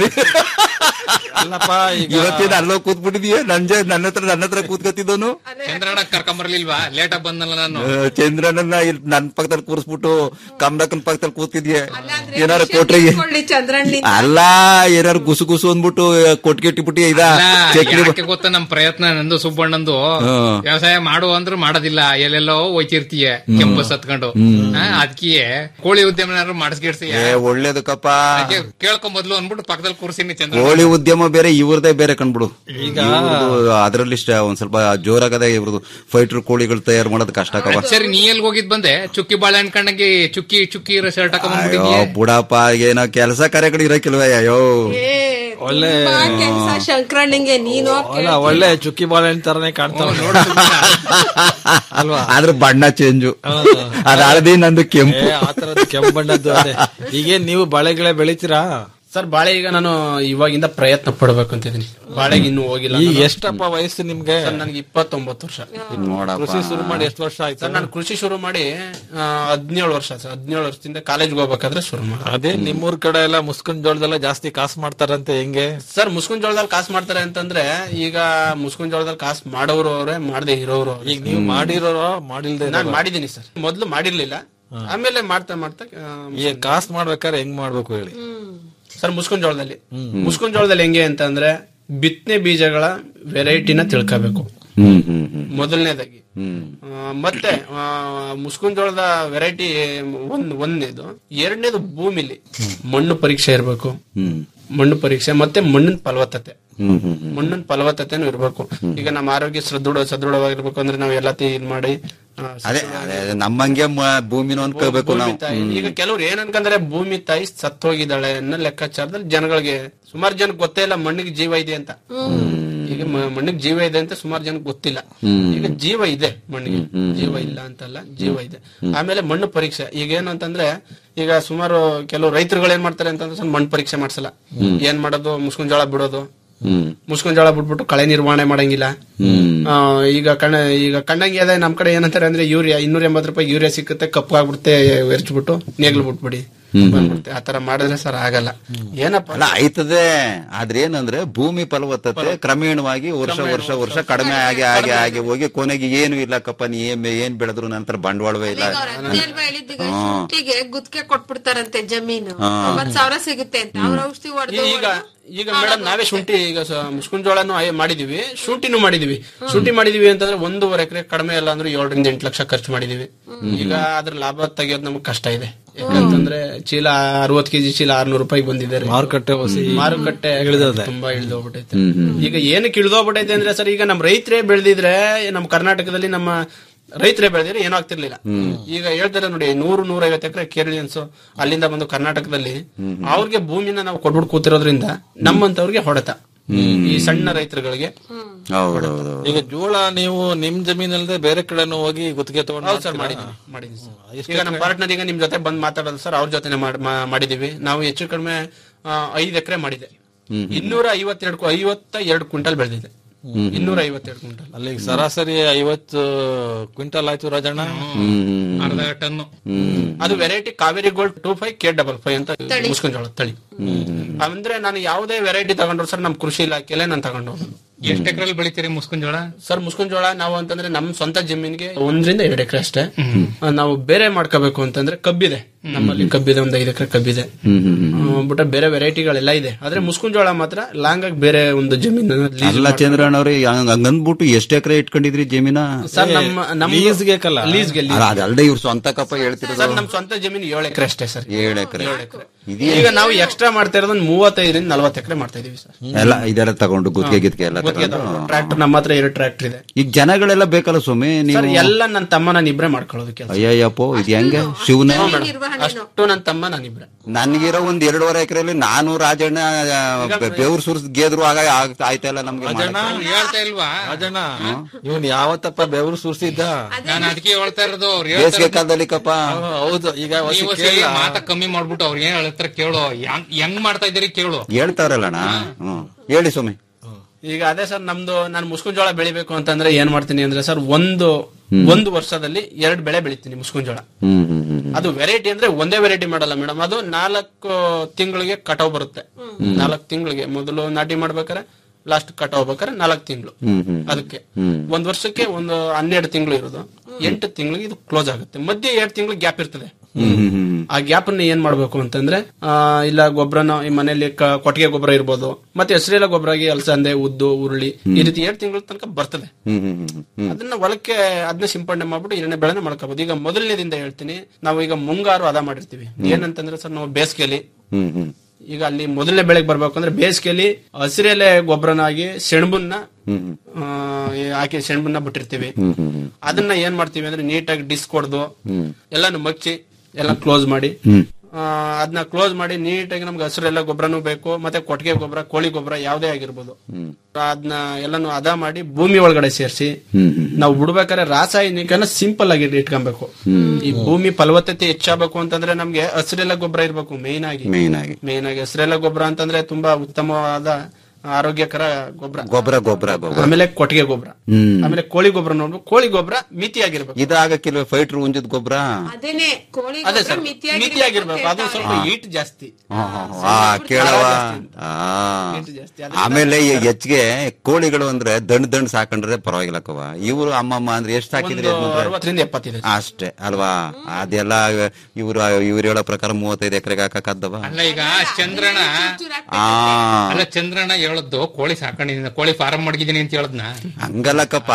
ಅಲ್ಲಪ್ಪ ಈಗ ಇವತ್ತೇನು ಅಲ್ಲೋ ಕೂತ್ಬಿಟ್ಟಿದೀಯ ನನ್ ಜ ನನ್ನ ಹತ್ರ ನನ್ನ ಹತ್ರ ಕೂತ್ಕೊತಿದ್ದವನು ಚಂದ್ರಣ್ಣ ಕರ್ಕೊಂಬರ್ಲಿಲ್ವಾ ಲೇಟ್ ಆಗಿ ಬಂದಲ್ಲ ನಾನು ಚಂದ್ರನನ್ನ ಇಲ್ಲಿ ನನ್ ಪಕ್ಕದಲ್ಲಿ ಕೂರಿಸ್ಬಿಟ್ಟು ಕಮಲಕ್ಕನ ಪಕ್ಕದಲ್ಲಿ ಕೂತಿದ್ಯ ಏನಾರು ಕೊಟ್ರೆ ಚಂದ್ರಣ್ಣ ಅಲ್ಲ ಏನಾರು ಗುಸು ಗುಸು ಅಂದ್ಬಿಟ್ಟು ಕೊಟ್ಗೆಟ್ಟಿಬಿಟ್ಟಿ ಇದ ಅಲ್ಲ, ಚಕ್ಲಿ ಯಾಕೆ ಗೊತ್ತಾ ನಮ್ ಪ್ರಯತ್ನ ನಂದು ಸುಬ್ಬಣ್ಣಂದು ಹ್ಮ್. ವ್ಯವಸಾಯ ಮಾಡು ಅಂದ್ರೆ ಮಾಡೋದಿಲ್ಲ ಎಲ್ಲೆಲ್ಲೋ ಹೋಯ್ತಿರ್ತೀಯ ಕೆಂಪು ಸತ್ಕೊಂಡು ಅದಕ್ಕೆ ಕೋಳಿ ಉದ್ಯಮ ಮಾಡಿಸ್ಗಿಡ್ತೀಯ ಏ ಒಳ್ಳೇದಕ್ಕಪ್ಪ ಕೇಳ್ಕೊಂಡ್ ಮೊದ್ಲು ಅಂದ್ಬಿಟ್ಟು ಪಕ್ಕದಲ್ಲಿ ಕೂರ್ಸಿನಿ ಚಂದ್ರ ಕೋಳಿ ಉದ್ಯಮ ಬೇರೆ ಇವ್ರದೇ ಬೇರೆ ಕಂಡ್ಬಿಡು ಈಗ ಅದ್ರಲ್ಲಿ ಇಷ್ಟ ಒಂದ್ ಸ್ವಲ್ಪ ಜೋರಾಗದೆ ಇವ್ರದ್ದು ಫೈಟರ್ ಕೋಳಿಗಳು ತಯಾರು ಮಾಡೋದು ಕಷ್ಟ ಕವ ಸರಿ ನೀ ಎಲ್ಲಿ ಹೋಗಿದ್ ಬಂದೆ ಚುಕ್ಕಿ ಬಾಳೆ ಅನ್ಕೊಂಡಂಗೆ ಚುಕ್ಕಿ ಚುಕ್ಕಿ ಇರೋ ಶರ್ಟ್ ಅಯ್ಯೋ ಹಾಕೊಂಡ್ಬಿಟ್ಟಿದ್ಯಾ ಬುಡಪ್ಪ ಏನೋ ಕೆಲಸ ಕಾರ್ಯಗಳು ಇರಕ್ಕಿಲ್ವೇ ಅಯ್ಯೋ ಒಳ್ಳೆ ಕೆಲ್ಸ ಶಂಕರಣ್ಣಂಗೆ ನೀನು ಅಲ್ಲ ಒಳ್ಳೆ ಚುಕ್ಕಿ ಬಾಳೆಹಣ್ಣು ತರನೇ ಕಾಣ್ತಾವ ಅಲ್ವಾ ಆದ್ರೆ ಬಣ್ಣ ಚೇಂಜು ಅದ್ ಹಳದಿ ನಂದು ಕೆಂಪು ಏ, ಆ ತರದ್ದು ಕೆಂಪು ಬಣ್ಣದ್ದು ಅದೇ ಈಗೇನ್ ನೀವು ಬಾಳೆಗಳೇ ಬೆಳಿತೀರಾ ಸರ್ ಬಾಳೆ ಈಗ ನಾನು ಇವಾಗಿಂದ ಪ್ರಯತ್ನ ಪಡ್ಬೇಕು ಅಂತಿದ್ದೀನಿ ಬಾಳೆಗೆ ಇನ್ನೂ ಹೋಗಿಲ್ಲ ಈಗ ನಾನು. ಎಷ್ಟಪ್ಪ ವಯಸ್ಸು ನಿಮ್ಗೆ ಸರ್ ನನಗೆ ಇಪ್ಪತ್ತೊಂಬತ್ತು ವರ್ಷ ಕೃಷಿ ಶುರು ಮಾಡಿ ಎಷ್ಟು ವರ್ಷ ಆಯ್ತು ಸರ್ ನಾನು ಕೃಷಿ ಶುರು ಮಾಡಿ ಹದಿನೇಳು ವರ್ಷ ಸರ್ ಹದಿನೇಳು ವರ್ಷದಿಂದ ಕಾಲೇಜ್ಗೆ ಹೋಗ್ಬೇಕಾದ್ರೆ ಶುರು ಮಾಡಿ ಅದೇ ನಿಮ್ಮೂರ್ ಕಡೆ ಎಲ್ಲ ಮುಸ್ಕನ್ ಜೋಳದೆಲ್ಲ ಜಾಸ್ತಿ ಕಾಸು ಮಾಡ್ತಾರಂತೆ ಹೆಂಗೆ ಸರ್ ಮುಸ್ಕುನ್ ಜೋಳದಲ್ಲಿ ಕಾಸು ಮಾಡ್ತಾರೆ ಅಂತಂದ್ರೆ ಈಗ ಮುಸ್ಕುನ್ ಜೋಳದಲ್ಲಿ ಕಾಸು ಮಾಡೋರು ಅವರೇ ಮಾಡದೆ ಇರೋರು ಈಗ ನೀವು ಮಾಡಿರೋರೋ ಮಾಡಿಲ್ದೆ ನಾನು ಮಾಡಿದ್ದೀನಿ ಸರ್ ಮೊದ್ಲು ಮಾಡಿರ್ಲಿಲ್ಲ ಆಮೇಲೆ ಮಾಡ್ತಾ ಮಾಡ್ತಾ ಆ, ಈಗ ಕಾಸು ಮಾಡ್ಬೇಕಾದ್ರೆ ಹೆಂಗ್ ಮಾಡ್ಬೇಕು ಹೇಳಿ ಸರ್ ಮುಸ್ಕುನ್ ಜೋಳದಲ್ಲಿ ಮುಸ್ಕುನ್ ಜೋಳದಲ್ಲಿ ಹೆಂಗೆ ಅಂತ ಅಂದ್ರೆ ಬಿತ್ತನೆ ಬೀಜಗಳ ವೆರೈಟಿನ ತಿಳ್ಕೋಬೇಕು ಹ್ಮ್ ಹ್ಮ್ ಹ್ಮ್ ಮೊದಲನೇದಾಗಿ ಹ್ಮ್ ಆ, ಮತ್ತೆ ಆ, ಮುಸ್ಕುನ್ ಜೋಳದ ವೆರೈಟಿ ಒಂದ್ ಒಂದನೇದು ಎರಡನೇದು ಭೂಮಿಲಿ ಮಣ್ಣು ಪರೀಕ್ಷೆ ಇರಬೇಕು ಹ್ಮ್ ಮಣ್ಣು ಪರೀಕ್ಷೆ ಮತ್ತೆ ಮಣ್ಣಿನ ಫಲವತ್ತತೆ ಹ್ಮ್ ಹ್ಮ್ ಹ್ಮ್ ಮಣ್ಣಿನ ಫಲವತ್ತತೆನೂ ಇರಬೇಕು ಈಗ ನಮ್ಮ ಆರೋಗ್ಯ ಸದೃಢ ಸದೃಢವಾಗಿರ್ಬೇಕು ಅಂದ್ರೆ ನಾವು ಎಲ್ಲ ಇದ್ ಮಾಡಿ ಆ, ಅದೇ ಅದೇ ಅದೇ ನಮ್ಮಂಗೆ ಮ- ಭೂಮಿನ ಅನ್ಕೋಬೇಕು ಭೂಮಿ ನಾವು ತಾಯಿ ಈಗ ಕೆಲವ್ರು ಏನ್ ಅನ್ಕಂದ್ರೆ ಭೂಮಿ ತಾಯಿ ಸತ್ತೋಗಿದ್ದಾಳೆ ಅನ್ನೋ ಲೆಕ್ಕಾಚಾರದಲ್ಲಿ ಜನಗಳಿಗೆ ಸುಮಾರು ಜನಕ್ಕೆ ಗೊತ್ತೇ ಇಲ್ಲ ಮಣ್ಣಿಗೆ ಜೀವ ಇದೆ ಅಂತ ಈಗ ಮ- ಮಣ್ಣಿಗೆ ಜೀವ ಇದೆ ಅಂತ ಸುಮಾರು ಜನಕ್ಕೆ ಗೊತ್ತಿಲ್ಲ ಈಗ ಜೀವ ಇದೆ ಮಣ್ಣಿಗೆ ಜೀವ ಇಲ್ಲ ಅಂತಲ್ಲ ಜೀವ ಇದೆ ಆಮೇಲೆ ಮಣ್ಣು ಪರೀಕ್ಷೆ ಈಗ ಏನು ಅಂತಂದ್ರೆ ಈಗ ಸುಮಾರು ಕೆಲವು ರೈತರುಗಳು ಏನ್ ಮಾಡ್ತಾರೆ ಅಂತಂದ್ರೆ ಸ್ವಲ್ಪ ಮಣ್ಣು ಪರೀಕ್ಷೆ ಮಾಡ್ಸಲ್ಲ ಏನ್ ಮಾಡೋದು ಮುಸ್ಕುನ್ ಜೋಳ ಬಿಡೋದು ಹ್ಮ್ ಮುಸ್ಕುನ್ ಜೋಳ ಬಿಟ್ಬಿಟ್ಟು ಕಳೆ ನಿರ್ವಹಣೆ ಮಾಡಂಗಿಲ್ಲ ಆ, ಈಗ ಕಣ್ಣ ಈಗ ಕಣ್ಣಂಗಿ ಅದೇ ನಮ್ ಕಡೆ ಏನಂತಾರೆ ಅಂದ್ರೆ ಯೂರಿಯಾ ಇನ್ನೂರ ಎಂಬತ್ತು ರೂಪಾಯಿ ಯೂರಿಯಾ ಸಿಕ್ಕುತ್ತೆ ಕಪ್ಪು ಆಗ್ಬಿಡುತ್ತೆ ಎರ್ಚ್ಬಿಟ್ಟು ನೇಗ್ಲು ಬಿಟ್ಬಿಡಿ ಬಂದ್ಬಿಡುತ್ತೆ ಆತರ ಮಾಡಿದ್ರೆ ಸರ್ ಆಗಲ್ಲ ಏನಪ್ಪ ಅಲ್ಲ ಆಯ್ತದೆ ಆದ್ರೆ ಏನಂದ್ರೆ ಭೂಮಿ ಫಲವತ್ತತೆ ಕ್ರಮೇಣವಾಗಿ ವರ್ಷ ವರ್ಷ ವರ್ಷ ಕಡಿಮೆ ಆಗಿ ಆಗಿ ಆಗಿ ಹೋಗಿ ಕೊನೆಗೆ ಏನು ಇಲ್ಲಕ್ಕಪ್ಪ ನೀ ಏನ್ ಏನ್ ಬೆಳೆದ್ರು ನಂತರ ಬಂಡವಾಳವೇ ಇಲ್ಲ ಅಲ್ವಾ ಹೇಳಿದ್ದೀಗ ಶುಂಠಿಗೆ ಗುತ್ತಿಗೆ ಕೊಟ್ಬಿಡ್ತಾರಂತೆ ಜಮೀನು ಹಾ. ಒಂಬತ್ ಸಾವಿರ ಸಿಗುತ್ತೆ ಅಂತ ಅವ್ರ ಔಷಧಿ ಹೊಡೆದು ಈಗ ಈಗ ಮೇಡಮ್ ನಾವೇ ಶುಂಠಿ ಈಗ ಸ- ಮುಸ್ಕುನ್ ಜೋಳನು ಆಯ್- ಮಾಡಿದೀವಿ ಶುಂಠಿನೂ ಮಾಡಿದೀವಿ ಶುಂಠಿ ಮಾಡಿದೀವಿ ಅಂತಂದ್ರೆ ಒಂದೂವರೆ ಎಕರೆ ಕಡಿಮೆ ಇಲ್ಲ ಅಂದ್ರೆ ಏಳರಿಂದ ಎಂಟು ಲಕ್ಷ ಖರ್ಚು ಮಾಡಿದೀವಿ ಈಗ ಅದ್ರ ಲಾಭ ತೆಗಿಯೋದು ನಮ್ಗೆ ಕಷ್ಟ ಇದೆ ಯಾಕಂತಂದ್ರೆ ಚೀಲ ಅರವತ್ ಕೆಜಿ ಚೀಲ ಆರ್ನೂರು ರೂಪಾಯಿ ಬಂದಿದೆ ರೀ. ಮಾರುಕಟ್ಟೆ ಹೊಸಿ ಮಾರುಕಟ್ಟೆ ಇಳಿದೋದೆ. ತುಂಬಾ ಇಳಿದೋಗ್ಬಿಟ್ಟೈತೆ ಈಗ ಏನಕ್ಕೆ ಇಳಿದೋಗ್ಬಿಟ್ಟೈತೆ ಅಂದ್ರೆ ಸರ್ ಈಗ ನಮ್ಮ ರೈತರೇ ಬೆಳೆದಿದ್ರೆ ನಮ್ಮ ಕರ್ನಾಟಕದಲ್ಲಿ ನಮ್ಮ ರೈತರೇ ಬೆಳೆದಿದ್ರೆ ಏನೂ ಆಗ್ತಿರ್ಲಿಲ್ಲ ಈಗ ಹೇಳ್ತಾರೆ ನೋಡಿ ನೂರು ನೂರೈವತ್ತು ಎಕರೆ ಕೇರಳಿಯನ್ಸ್ ಅಲ್ಲಿಂದ ಬಂದು ಕರ್ನಾಟಕದಲ್ಲಿ ಅವ್ರಿಗೆ ಭೂಮಿನ ನಾವು ಕೊಟ್ಬಿಟ್ಟು ಕೂತಿರೋದ್ರಿಂದ ನಮ್ಮಂತವ್ರಿಗೆ ಹೊಡೆತ ಈ ಸಣ್ಣ ರೈತರುಗಳಿಗೆ ಹೌದೌದು ಈಗ ಜೋಳ ನೀವು ನಿಮ್ ಜಮೀನಲ್ಲದೆ ಬೇರೆ ಕಡೆನೂ ಹೋಗಿ ಗುತ್ತಿಗೆ ತಗೊಂಡು ಹೌದು ಸರ್ ಮಾಡಿದೀವಿ ಮಾಡಿದೀವಿ ಸರ್. ಈಗ ನಮ್ಮ ಪಾರ್ಟ್ನರ್ ಈಗ ನಿಮ್ ಜೊತೆ ಬಂದ್ ಮಾತಾಡೋದು ಸರ್ ಅವ್ರ ಜೊತೆ ಮಾಡಿದೀವಿ ನಾವು ಹೆಚ್ಚು ಕಡಿಮೆ ಆ, ಐದ್ ಎಕರೆ ಮಾಡಿದೆ ಇನ್ನೂರ ಐವತ್ತೆರಡು ಕು- ಐವತ್ತ ಎರಡು ಕ್ವಿಂಟಲ್ ಬೆಳೆದಿದೆ ಇನ್ನೂರ ಐವತ್ತೆರಡು ಕ್ವಿಂಟಲ್ ಅಲ್ಲಿ ಸರಾಸರಿ ಐವತ್ತು ಕ್ವಿಂಟಲ್ ಆಯ್ತು ರಾಜಣ್ಣ ಅರ್ಧ ಟನ್ನು ಅದು variety Kaveri gold two five K double five ಅಂತ ಮುಸ್ಕೊಂಡ್ ಜೋಳ ತಳಿ ಅಂದ್ರೆ ನಾನು ಯಾವುದೇ ವೆರೈಟಿ ತಗೊಂಡ್ರು ಸರ್ ನಮ್ ಕೃಷಿ ಇಲಾಖೆಲೆ ನಾನು ತಗೊಂಡು ಎಷ್ಟ್ ಎಕರೆಲ್ಲಿ ಬೆಳಿತೀರಿ ಮುಸ್ಕುನ್ ಜೋಳ ಸರ್ ಮುಸ್ಕೊಂಡ್ ಜೋಳ ನಾವು ಅಂತಂದ್ರೆ ನಮ್ ಸ್ವಂತ ಜಮೀನ್ಗೆ ಒಂದರಿಂದ ಎರಡು ಎಕರೆ ಅಷ್ಟೇ ಆ, ನಾವು ಬೇರೆ ಮಾಡ್ಕೋಬೇಕು ಅಂತಂದ್ರೆ ಕಬ್ಬಿದೆ ನಮ್ಮಲ್ಲಿ ಕಬ್ಬಿದೆ ಒಂದ್ ಐದು ಎಕರೆ ಕಬ್ಬಿದೆ ಆ, ಬಿಟ್ರೆ ಬೇರೆ ವೆರೈಟಿಗಳೆಲ್ಲ ಇದೆ ಆದ್ರೆ ಮುಸ್ಕೊಂಡ್ ಜೋಳ ಮಾತ್ರ ಲಾಂಗ್ ಆಗಿ ಬೇರೆ ಒಂದು ಜಮೀನು ಅಲ್ಲ ಚಂದ್ರಣ್ಣವ್ರಿ ಹಂಗಂದ್ಬಿಟ್ಟು ಎಷ್ಟ್ ಎಕರೆ ಇಟ್ಕೊಂಡಿದ್ರಿ ಜಮೀನ ಸರ್ ನಮ್ಮ ನಮ್ಮ ಲೀಸ್ಗೆ ಕಲ್ಲ ಲೀಸ್ಗೆ ಅಲ್ಲ, ಅದಲ್ದೆ ಇವ್ರು ಸ್ವಂತಕ್ಕಪ್ಪ ಹೇಳ್ತಿರೋದು ಸರ್ ನಮ್ ಸ್ವಂತ ಜಮೀನು ಏಳು ಎಕರೆ ಅಷ್ಟೇ ಸರ್ ಏಳು ಎಕರೆ ಈಗ ನಾವು ಎಕ್ಸ್ಟ್ರಾ ಮಾಡ್ತಾ ಇರೋದು ಮೂವತ್ತೈದರಿಂದ ನಲವತ್ತು ಎಕರೆ ಮಾಡ್ತಾ ಇದೀವಿ ಸರ್ ಎಲ್ಲ ಇದೆಲ್ಲ ತಗೊಂಡು ಗುತ್ತಿಗೆ ಗಿತ್ತಿಗೆ ಎಲ್ಲ ತಗೊಂಡು ಟ್ರ್ಯಾಕ್ಟರ್ ನಮ್ಮ ಹತ್ರ ಎರಡು ಟ್ರ್ಯಾಕ್ಟರ್ ಇದೆ ಈಗ ಜನಗಳೆಲ್ಲ ಬೇಕಲ್ಲ ಸ್ವಾಮಿ ಸರ್ ನೀವು ಎಲ್ಲ ನನ್ನ ತಮ್ಮ ನಾನು ಇಬ್ರೆ ಮಾಡ್ಕೊಳ್ಳೋದು ಕೆಲಸ ಅಯ್ಯಯ್ಯಪ್ಪ ಇದು ಹೆಂಗೆ ಶಿವನೇ ಅಷ್ಟು ನನ್ನ ತಮ್ಮ ನಾನಿಬ್ರೆ ನನ್ಗಿರೋ ಒಂದ್ ಎರಡೂವರೆ ಎಕರೆಯಲ್ಲಿ ನಾನು ರಾಜಣ್ಣ ಬೆವ್ರು ಸುರ್ಸ್ ಗೆದ್ರು ಆಗ ಆಗ್- ಆಯ್ತಾ ಇಲ್ಲ ನಮ್ಗೆ ಮಾಡಕ್ಕೆ. ಹೇಳ್ತಾ ಇಲ್ವಾ ರಾಜಣ್ಣ ಇವನ್ ಯಾವತ್ತಪ್ಪ ಬೆವರು ಸುರಿಸಿದ್ದ ನಾನು ಅದಕ್ಕೆ ಹೇಳ್ತಾ ಇರೋದು ಅವ್ರು ಬೇಸಿಗೆ ಹೇಳ್ತಾರೆ ಕಾಲದಲ್ಲಿ ಕಪ್ಪ ಹೌದು ಈಗ ಹೊಸಿ ನೀವು ಕೇಳ ಸರಿ ಮಾತ ಕಮ್ಮಿ ಮಾಡ್ಬಿಟ್ಟು ಅವ್ರಿಗೆ ಏನ್ ಹೇಳ್ತಾರೆ ಕೇಳು ಹೆಂಗ್ ಹೆಂಗ್ ಮಾಡ್ತಾ ಇದ್ದೀರಿ ಕೇಳು ಹೇಳ್ತಾರಲ್ಲಣ್ಣ ಹ್ಮ್ ಹೇಳಿ ಸ್ವಾಮಿ ಈಗ ಅದೇ ಸರ್ ನಮ್ದು ನಾನು ಮುಸ್ಕುನ್ ಜೋಳ ಬೆಳಿಬೇಕು ಅಂತಂದ್ರೆ ಏನ್ ಮಾಡ್ತೀನಿ ಅಂದ್ರೆ ಸರ್ ಒಂದು ಒಂದು ವರ್ಷದಲ್ಲಿ ಎರಡು ಬೆಳೆ ಬೆಳಿತೀನಿ ಮುಸ್ಕುನ್ ಜೋಳ ಹ್ಮ್ ಹ್ಮ್ ಹ್ಮ್ ಅದು ವೆರೈಟಿ ಅಂದ್ರೆ ಒಂದೇ ವೆರೈಟಿ ಮಾಡಲ್ಲ ಮೇಡಮ್ ಅದು ನಾಲ್ಕು ತಿಂಗಳಿಗೆ ಕಟಾವ್ ಬರುತ್ತೆ ನಾಲ್ಕು ತಿಂಗಳಿಗೆ ಮೊದಲು ನಾಟಿ ಮಾಡ್ಬೇಕಾರೆ ಲಾಸ್ಟ್ ಕಟಾವ್ ಬೇಕಾದ್ರೆ ನಾಲ್ಕು ತಿಂಗಳು ಹ್ಮ್ ಹ್ಮ್ ಅದಕ್ಕೆ ಹ್ಮ್ ಒಂದ್ ವರ್ಷಕ್ಕೆ ಒಂದು ಹನ್ನೆರಡು ತಿಂಗಳು ಇರೋದು ಎಂಟು ತಿಂಗಳಿಗೆ ಇದು ಕ್ಲೋಸ್ ಆಗುತ್ತೆ ಮಧ್ಯೆ ಎರಡು ತಿಂಗಳು ಗ್ಯಾಪ್ ಇರ್ತದೆ ಹ್ಮ್ ಹ್ಮ್ ಹ್ಮ್ ಆ ಗ್ಯಾಪ್ ಅನ್ನ ಏನ್ ಮಾಡ್ಬೇಕು ಅಂತಂದ್ರೆ ಆ, ಇಲ್ಲ ಗೊಬ್ಬರನ ಈ ಮನೆಯಲ್ಲಿ ಕ- ಕೊಟ್ಟಿಗೆ ಗೊಬ್ಬರ ಇರ್ಬೋದು ಮತ್ತೆ ಹೆಸರೆಲ್ಲ ಗೊಬ್ಬರ ಆಗಿ ಅಲಸಂದೆ ಉದ್ದು ಉರುಳಿ ಈ ರೀತಿ ಎರಡು ತಿಂಗಳ ತನಕ ಬರ್ತದೆ ಹ್ಮ್ ಹ್ಮ್ ಹ್ಮ್ ಹ್ಮ್ ಅದನ್ನ ಒಳಕ್ಕೆ ಅದನ್ನ ಸಿಂಪಡಣೆ ಮಾಡ್ಬಿಟ್ಟು ಎರಡನೇ ಬೆಳೆನ ಮಾಡ್ಕೋಬಹುದು ಈಗ ಮೊದಲನೇದಿಂದ ಹೇಳ್ತೀನಿ ನಾವು ಈಗ ಮುಂಗಾರು ಅದ ಮಾಡಿರ್ತೀವಿ ಏನಂತಂದ್ರೆ ಸರ್ ನಾವು ಬೇಸಿಗೆಯಲ್ಲಿ ಹ್ಮ್ ಹ್ಮ್ ಈಗ ಅಲ್ಲಿ ಮೊದಲನೇ ಬೆಳೆಗೆ ಬರ್ಬೇಕು ಅಂದ್ರೆ ಬೇಸಿಗೆಯಲ್ಲಿ ಹಸಿರೆಲೆ ಗೊಬ್ಬರನಾಗಿ ಸೆಣಬನ್ನ ಹ್ಮ್ ಹ್ಮ್ ಆ, ಹಾಕಿ ಸೆಣಬನ್ನ ಬಿಟ್ಟಿರ್ತೀವಿ ಹ್ಮ್ ಹ್ಮ್ ಹ್ಮ್ ಅದನ್ನ ಏನ್ ಮಾಡ್ತೀವಿ ಅಂದ್ರೆ ನೀಟಾಗಿ ಡಿಸ್ಕ್ ಹೊಡೆದು ಹ್ಮ್ ಎಲ್ಲಾನು ಮಚ್ಚಿ ಎಲ್ಲ ಕ್ಲೋಸ್ ಮಾಡಿ ಹ್ಮ್ ಅದನ್ನ ಕ್ಲೋಸ್ ಮಾಡಿ ನೀಟಾಗಿ ನಮ್ಗೆ ಹಸಿರೆಲ್ಲ ಗೊಬ್ಬರನೂ ಬೇಕು ಮತ್ತೆ ಕೊಟ್ಟಿಗೆ ಗೊಬ್ಬರ ಕೋಳಿ ಗೊಬ್ಬರ ಯಾವ್ದೇ ಆಗಿರ್ಬೋದು ಹ್ಮ್ ಅದನ್ನ ಎಲ್ಲಾನು ಅದ ಮಾಡಿ ಭೂಮಿ ಒಳಗಡೆ ಸೇರಿಸಿ ಹ್ಮ್ ಹ್ಮ್ ನಾವು ಬಿಡ್ಬೇಕಾದ್ರೆ ರಾಸಾಯನಿಕನ ಸಿಂಪಲ್ ಆಗಿ ಇಟ್ಕೊಬೇಕು ಈ ಭೂಮಿ ಫಲವತ್ತತೆ ಹೆಚ್ಚಾಗಬೇಕು ಅಂತಂದ್ರೆ ನಮ್ಗೆ ಹಸಿರೆಲ್ಲ ಗೊಬ್ಬರ ಇರ್ಬೇಕು ಮೇನ್ ಆಗಿ ಮೇನ್ ಆಗಿ ಮೇನ್ ಆಗಿ ಹಸಿರೆಲ್ಲ ಗೊಬ್ಬರ ಅಂತಂದ್ರೆ ತುಂಬಾ ಉತ್ತಮವಾದ ಆರೋಗ್ಯಕರ ಗೊಬ್ಬರ ಗೊಬ್ಬರ ಗೊಬ್ಬರ ಗೊಬ್ಬರ ಆಮೇಲೆ ಕೊಟ್ಟಿಗೆ ಗೊಬ್ಬರ ಹ್ಮ್ ಆಮೇಲೆ ಕೋಳಿ ಗೊಬ್ಬರ ನೋಡ್ಬೇಕು ಕೋಳಿ ಗೊಬ್ಬರ ಮಿತಿಯಾಗಿರ್ಬೇಕು ಇದಾಗಕ್ಕಿಲ್ವ ಫೈಟ್ರ್ ಉಂಜದ್ ಗೊಬ್ಬರ ಅದೇನೆ ಕೋಳಿ ಅದೇ ಗೊಬ್ರ ಸರ್ ಮಿತಿಯಾಗಿರ್ಬೇಕು ಮಿತಿಯಾಗಿರ್ಬೇಕು ಅದು ಅಂತ ಸ್ವಲ್ಪ ಹಾ. ಹೀಟ್ ಜಾಸ್ತಿ ಆ ಕೇಳವ ಆ ಆಮೇಲೆ ಈ ಹೆಚ್ಚಿಗೆ ಕೋಳಿಗಳು ಅಂದ್ರೆ ದಂಡ್ ದಂಡ್ ಸಾಕೊಂಡ್ರೆ ಪರವಾಗಿಲ್ಲಕ್ಕವ ಇವರು ಅಮ್ಮಮ್ಮ ಅಂದ್ರೆ ಎಷ್ಟು ಹಾಕಿದ್ರಿ ಒಂದು ಯಜಮಾನ್ರೆ? ಅರವತ್ತರಿಂದ ಎಪ್ಪತ್ತಿದೆ ಅಷ್ಟೇ ಅಲ್ವಾ ಅದೆಲ್ಲ ಇವ್ರು ಇವ್ರು ಹೇಳೋ ಪ್ರಕಾರ ಮೂವತ್ತೈದು ಎಕರೆಗೆ ಹಾಕಕ್ಕದ್ದವ ಅಲ್ಲ ಈಗ ಚಂದ್ರನ ಆ ಅಲ್ಲ ಚಂದ್ರನ ಹೇಳದ್ದು ಕೋಳಿ ಸಾಕೊಂಡಿದ್ದೀನಿ ಕೋಳಿ ಫಾರಂ ಮಡಗಿದ್ದೀನಿ ಅಂತ ಹೇಳದ್ನ ಹಂಗಲ್ಲಕ್ಕಪ್ಪ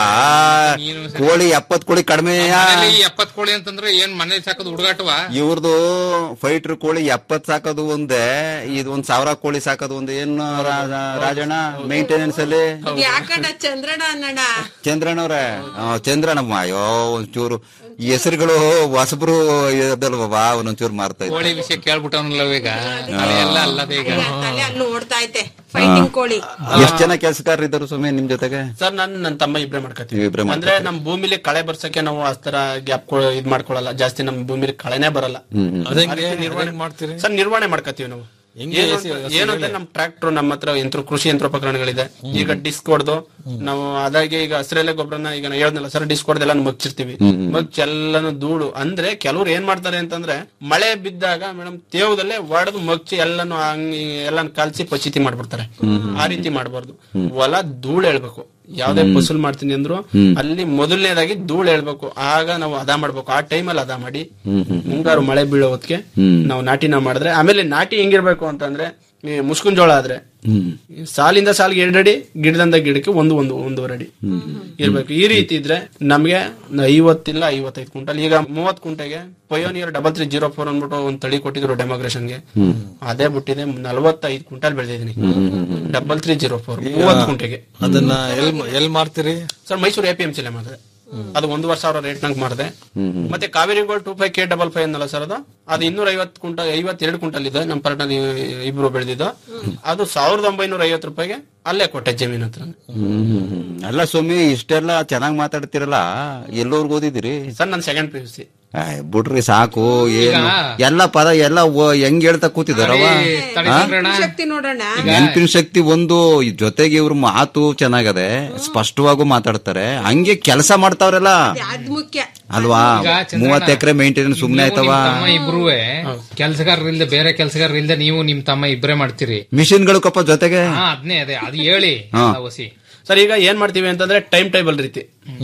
ಕೋಳಿ ಎಪ್ಪತ್ ಕೋಳಿ ಕಡಿಮೆ ಮನೇಲಿ ಎಪ್ಪತ್ ಕೋಳಿ ಅಂತಂದ್ರೆ ಏನ್ ಮನೇಲಿ ಸಾಕೋದು ಹುಡುಗಾಟವ ಇವ್ರದು ಫೈಟ್ರ್ ಕೋಳಿ ಎಪ್ಪತ್ ಸಾಕೋದು ಒಂದೇ ಇದು ಒಂದ್ ಸಾವಿರ ಕೋಳಿ ಸಾಕೋದು ಒಂದು ಏನು ರಾ- ರಾಜಣ್ಣ ಮೇಂಟೆನೆನ್ಸ್ ಅಲ್ಲಿ ಇದ್ ಯಾಕಣ್ಣ ಚಂದ್ರಣ್ಣ ಅನ್ನಣ್ಣ ಚಂದ್ರನವ್ರೆ ಆ, ಚಂದ್ರನಮ್ಮ ಅಯ್ಯೋ ಒಂಚೂರು ಈ ಹೆಸರುಗಳು ಹೊಸಬ್ರು ಇದಲ್ವಾ ಒಂದೊಂಚೂರು ಮಾರ್ತಾ ಇದ್ದಾರೆ ಕೋಳಿ ವಿಷಯ ಕೇಳ್ಬಿಟ್ಟವನಲ್ಲ ಈಗ ತಲೆ ಎಲ್ಲ ಅಲ್ಲದೆ ಈಗ ತಲೆ ಅಲ್ಲಿ ನೋಡ್ತಾ ಐತೆ ಫೈಟಿಂಗ್ ಕೋಳಿ ಎಷ್ಟ್ ಜನ ಕೆಲಸಗಾರರು ಇದ್ದಾರೆ ಸುಮ್ಮನೆ ನಿಮ್ ಜೊತೆಗೆ ಸರ್ ನಾನು ನನ್ನ ತಮ್ಮ ಇಬ್ರೇ ಮಾಡ್ಕೊತೀವಿ ನೀವಿಬ್ರೇ ಅಂದ್ರೆ ನಮ್ ಭೂಮಿಲಿ ಕಳೆ ಬರ್ಸಕ್ಕೆ ನಾವು ಅಸ್ತರ ಗ್ಯಾಪ್ ಇದ್ ಮಾಡ್ಕೊಳಲ್ಲ ಜಾಸ್ತಿ ನಮ್ ಭೂಮಿಲಿ ಕಳೆನೇ ಬರಲ್ಲ ಹ್ಮ್, ಹ್ಮ್. ಅದ್ ಹೆಂಗೆ? ಆ ರೀತಿ ನಿರ್ವಹಣೆ ಹೆಂಗ್ ಮಾಡ್ತೀರಿ? ಸರ್ ನಿರ್ವಹಣೆ ಮಾಡ್ಕೊತೀವಿ ನಾವು ಹೆಂಗೆ ಏನು ಎಸಿ- ಎಸಿ ಏನು ಅಂದ್ರೆ ನಮ್ ಟ್ರ್ಯಾಕ್ಟರ್ ನಮ್ಮ ಹತ್ರ ಯಂತ್ರ ಕೃಷಿ ಯಂತ್ರೋಪಕರಣಗಳಿದೆ ಈಗ ಡಿಸ್ಕ್ ಹೊಡೆದು ನಾವು ಅದಾಗೆ ಈಗ ಹಸಿರೆಲೆ ಗೊಬ್ಬರನ ಈಗ ನಾನು ಹೇಳ್ದಲ್ಲ ಸರ್ ಡಿಸ್ಕ್ ಹೊಡೆದೆಲ್ಲ ಮಗ್ಚಿರ್ತೀವಿ ಮಗ್ಚ್ ಎಲ್ಲಾನು ಧೂಳು ಅಂದ್ರೆ ಕೆಲವ್ರು ಏನ್ ಮಾಡ್ತಾರೆ ಅಂತಂದ್ರೆ ಮಳೆ ಬಿದ್ದಾಗ ಮೇಡಮ್ ತೇವದಲ್ಲೇ ಒಡೆದು ಮಗ್ಚಿ ಎಲ್ಲಾನು ಹಂಗ್ ಎಲ್ಲಾನು ಕಲ್ಸಿ ಪಚಿತಿ ಮಾಡ್ಬಿಡ್ತಾರೆ ಆ ರೀತಿ ಮಾಡಬಾರ್ದು ಹೊಲ ಧೂಳು ಹೇಳ್ಬೇಕು ಯಾವ್ದೇ ಫಸಲ್ ಮಾಡ್ತೀನಿ ಅಂದ್ರು ಅಲ್ಲಿ ಮೊದಲನೇದಾಗಿ ಧೂಳು ಹೇಳ್ಬೇಕು ಆಗ ನಾವು ಅದ ಮಾಡ್ಬೇಕು ಆ ಟೈಮಲ್ಲಿ ಅದ ಮಾಡಿ ಮುಂಗಾರು ಮಳೆ ಬೀಳೋ ಹೊತ್ತಿಗೆ ನಾವು ನಾಟಿನ ಮಾಡಿದ್ರೆ ಆಮೇಲೆ ನಾಟಿ ಹೆಂಗಿರ್ಬೇಕು ಅಂತಂದ್ರೆ ಈ ಮುಸ್ಕುನ್ ಜೋಳ ಆದ್ರೆ ಈ ಸಾಲಿಂದ ಸಾಲಿಗೆ ಎರಡಡಿ ಗಿಡದಿಂದ ಗಿಡಕ್ಕೆ ಒಂದು ಒಂದು ಒಂದೂವರೆ ಅಡಿ ಇರ್ಬೇಕು ಈ ರೀತಿ ಇದ್ರೆ ನಮ್ಗೆ ಐವತ್ತಿಲ್ಲ ಐವತ್ತೈದು ಕ್ವಿಂಟಲ್ ಈಗ ಮೂವತ್ ಕುಂಟೆಗೆ Pioneer double three zero four ಅಂದ್ಬಿಟ್ಟು ಒಂದ್ ತಳಿ ಕೊಟ್ಟಿದ್ರು ಡೆಮೋಗ್ರೇಷನ್ಗೆ ಅದೇ ಬಿಟ್ಟಿದೆ ನಲವತ್ತೈದು ಕ್ವಿಂಟಲ್ ಬೆಳೆದಿದ್ದೀನಿ ಡಬಲ್ ತ್ರೀ ಜೀರೋ ಫೋರ್ ಮೂವತ್ ಕುಂಟೆಗೆ ಅದನ್ನ ಎಲ್ ಎಲ್ ಮಾರ್ತೀರಿ sir Mysuru A P M ಸಿಲೆ ಮಾಡಿದೆ ಅದು ಒಂದೂವರೆ ಸಾವಿರ ರೇಟ್ ನಂಗೆ ಮಾಡಿದೆ ಮತ್ತೆ Kaveri gold two five K double five ಅನ್ನಲ್ಲ ಸರ್ ಅದು ಅದು ಇನ್ನೂರ ಐವತ್ತು ಕುಂಟಲ್ ಐವತ್ತೆರಡು ಕುಂಟಲ್ ಇದೆ ನಮ್ಮ ಪಾರ್ಟ್ನಲ್ಲಿ ಇಬ್ರು ಬೆಳೆದಿದ್ದು ಅದು ಸಾವಿರದ ಒಂಬೈನೂರ ಐವತ್ತು ರೂಪಾಯಿಗೆ ಅಲ್ಲೇ ಕೊಟ್ಟೆ ಜಮೀನ್ ಹತ್ರ ಅಲ್ಲ ಸ್ವಾಮಿ ಇಷ್ಟೆಲ್ಲ ಚೆನ್ನಾಗ್ ಮಾತಾಡ್ತಿರಲ್ಲ ಎಲ್ಲೋರ್ಗ್ ಓದಿದಿರಿ ಸರ್ ನಾನು ಸೆಕೆಂಡ್ ಪಿ ಯು ಸಿ ಆಯ್, ಬಿಡ್ರಿ ಸಾಕು ಏನು ಎಲ್ಲ ಪದ ಎಲ್ಲ ಓ- ಹೆಂಗ್ ಹೇಳ್ತಾ ಕೂತಿದಾರವ ಶಕ್ತಿ ನೋಡೋಣ ನೆನಪಿನ ಶಕ್ತಿ ಒಂದು ಈ ಜೊತೆಗೆ ಇವ್ರ ಮಾತು ಚೆನ್ನಾಗದೆ ಸ್ಪಷ್ಟವಾಗೂ ಮಾತಾಡ್ತಾರೆ ಹಂಗೆ ಕೆಲಸ ಮಾಡ್ತಾವ್ರಲ್ಲ ಅದ್ ಮುಖ್ಯ ಅಲ್ವಾ ಈಗ ಚಂದ್ರಣ್ಣ, ಮೂವತ್ ಎಕರೆ ಮೇಂಟೆನೆನ್ಸ್ ಸುಮ್ನೆ ನೀವು ನಿಮ್ ಆಯ್ತವ ತಮ್ಮ ಇಬ್ರುವೆ ಕೆಲ್ಸಗಾರರಿಲ್ದೆ ಬೇರೆ ಕೆಲ್ಸಗಾರರಿಲ್ದೆ ನೀವು ನಿಮ್ ತಮ್ಮ ಇಬ್ರೇ ಮಾಡ್ತೀರಿ ಮಿಷಿನ್ಗಳು ಕಪ್ಪ ಜೊತೆಗೆ ಹಾ ಅದ್ನೇ ಅದೇ ಅದು ಹೇಳಿ ಹಾ. ಎಲ್ಲ ಹೊಸಿ ಸರ್ ಈಗ ಏನ್ ಮಾಡ್ತೀವಿ ಅಂತಂದ್ರೆ ಟೈಮ್ ಟೇಬಲ್ ರೀತಿ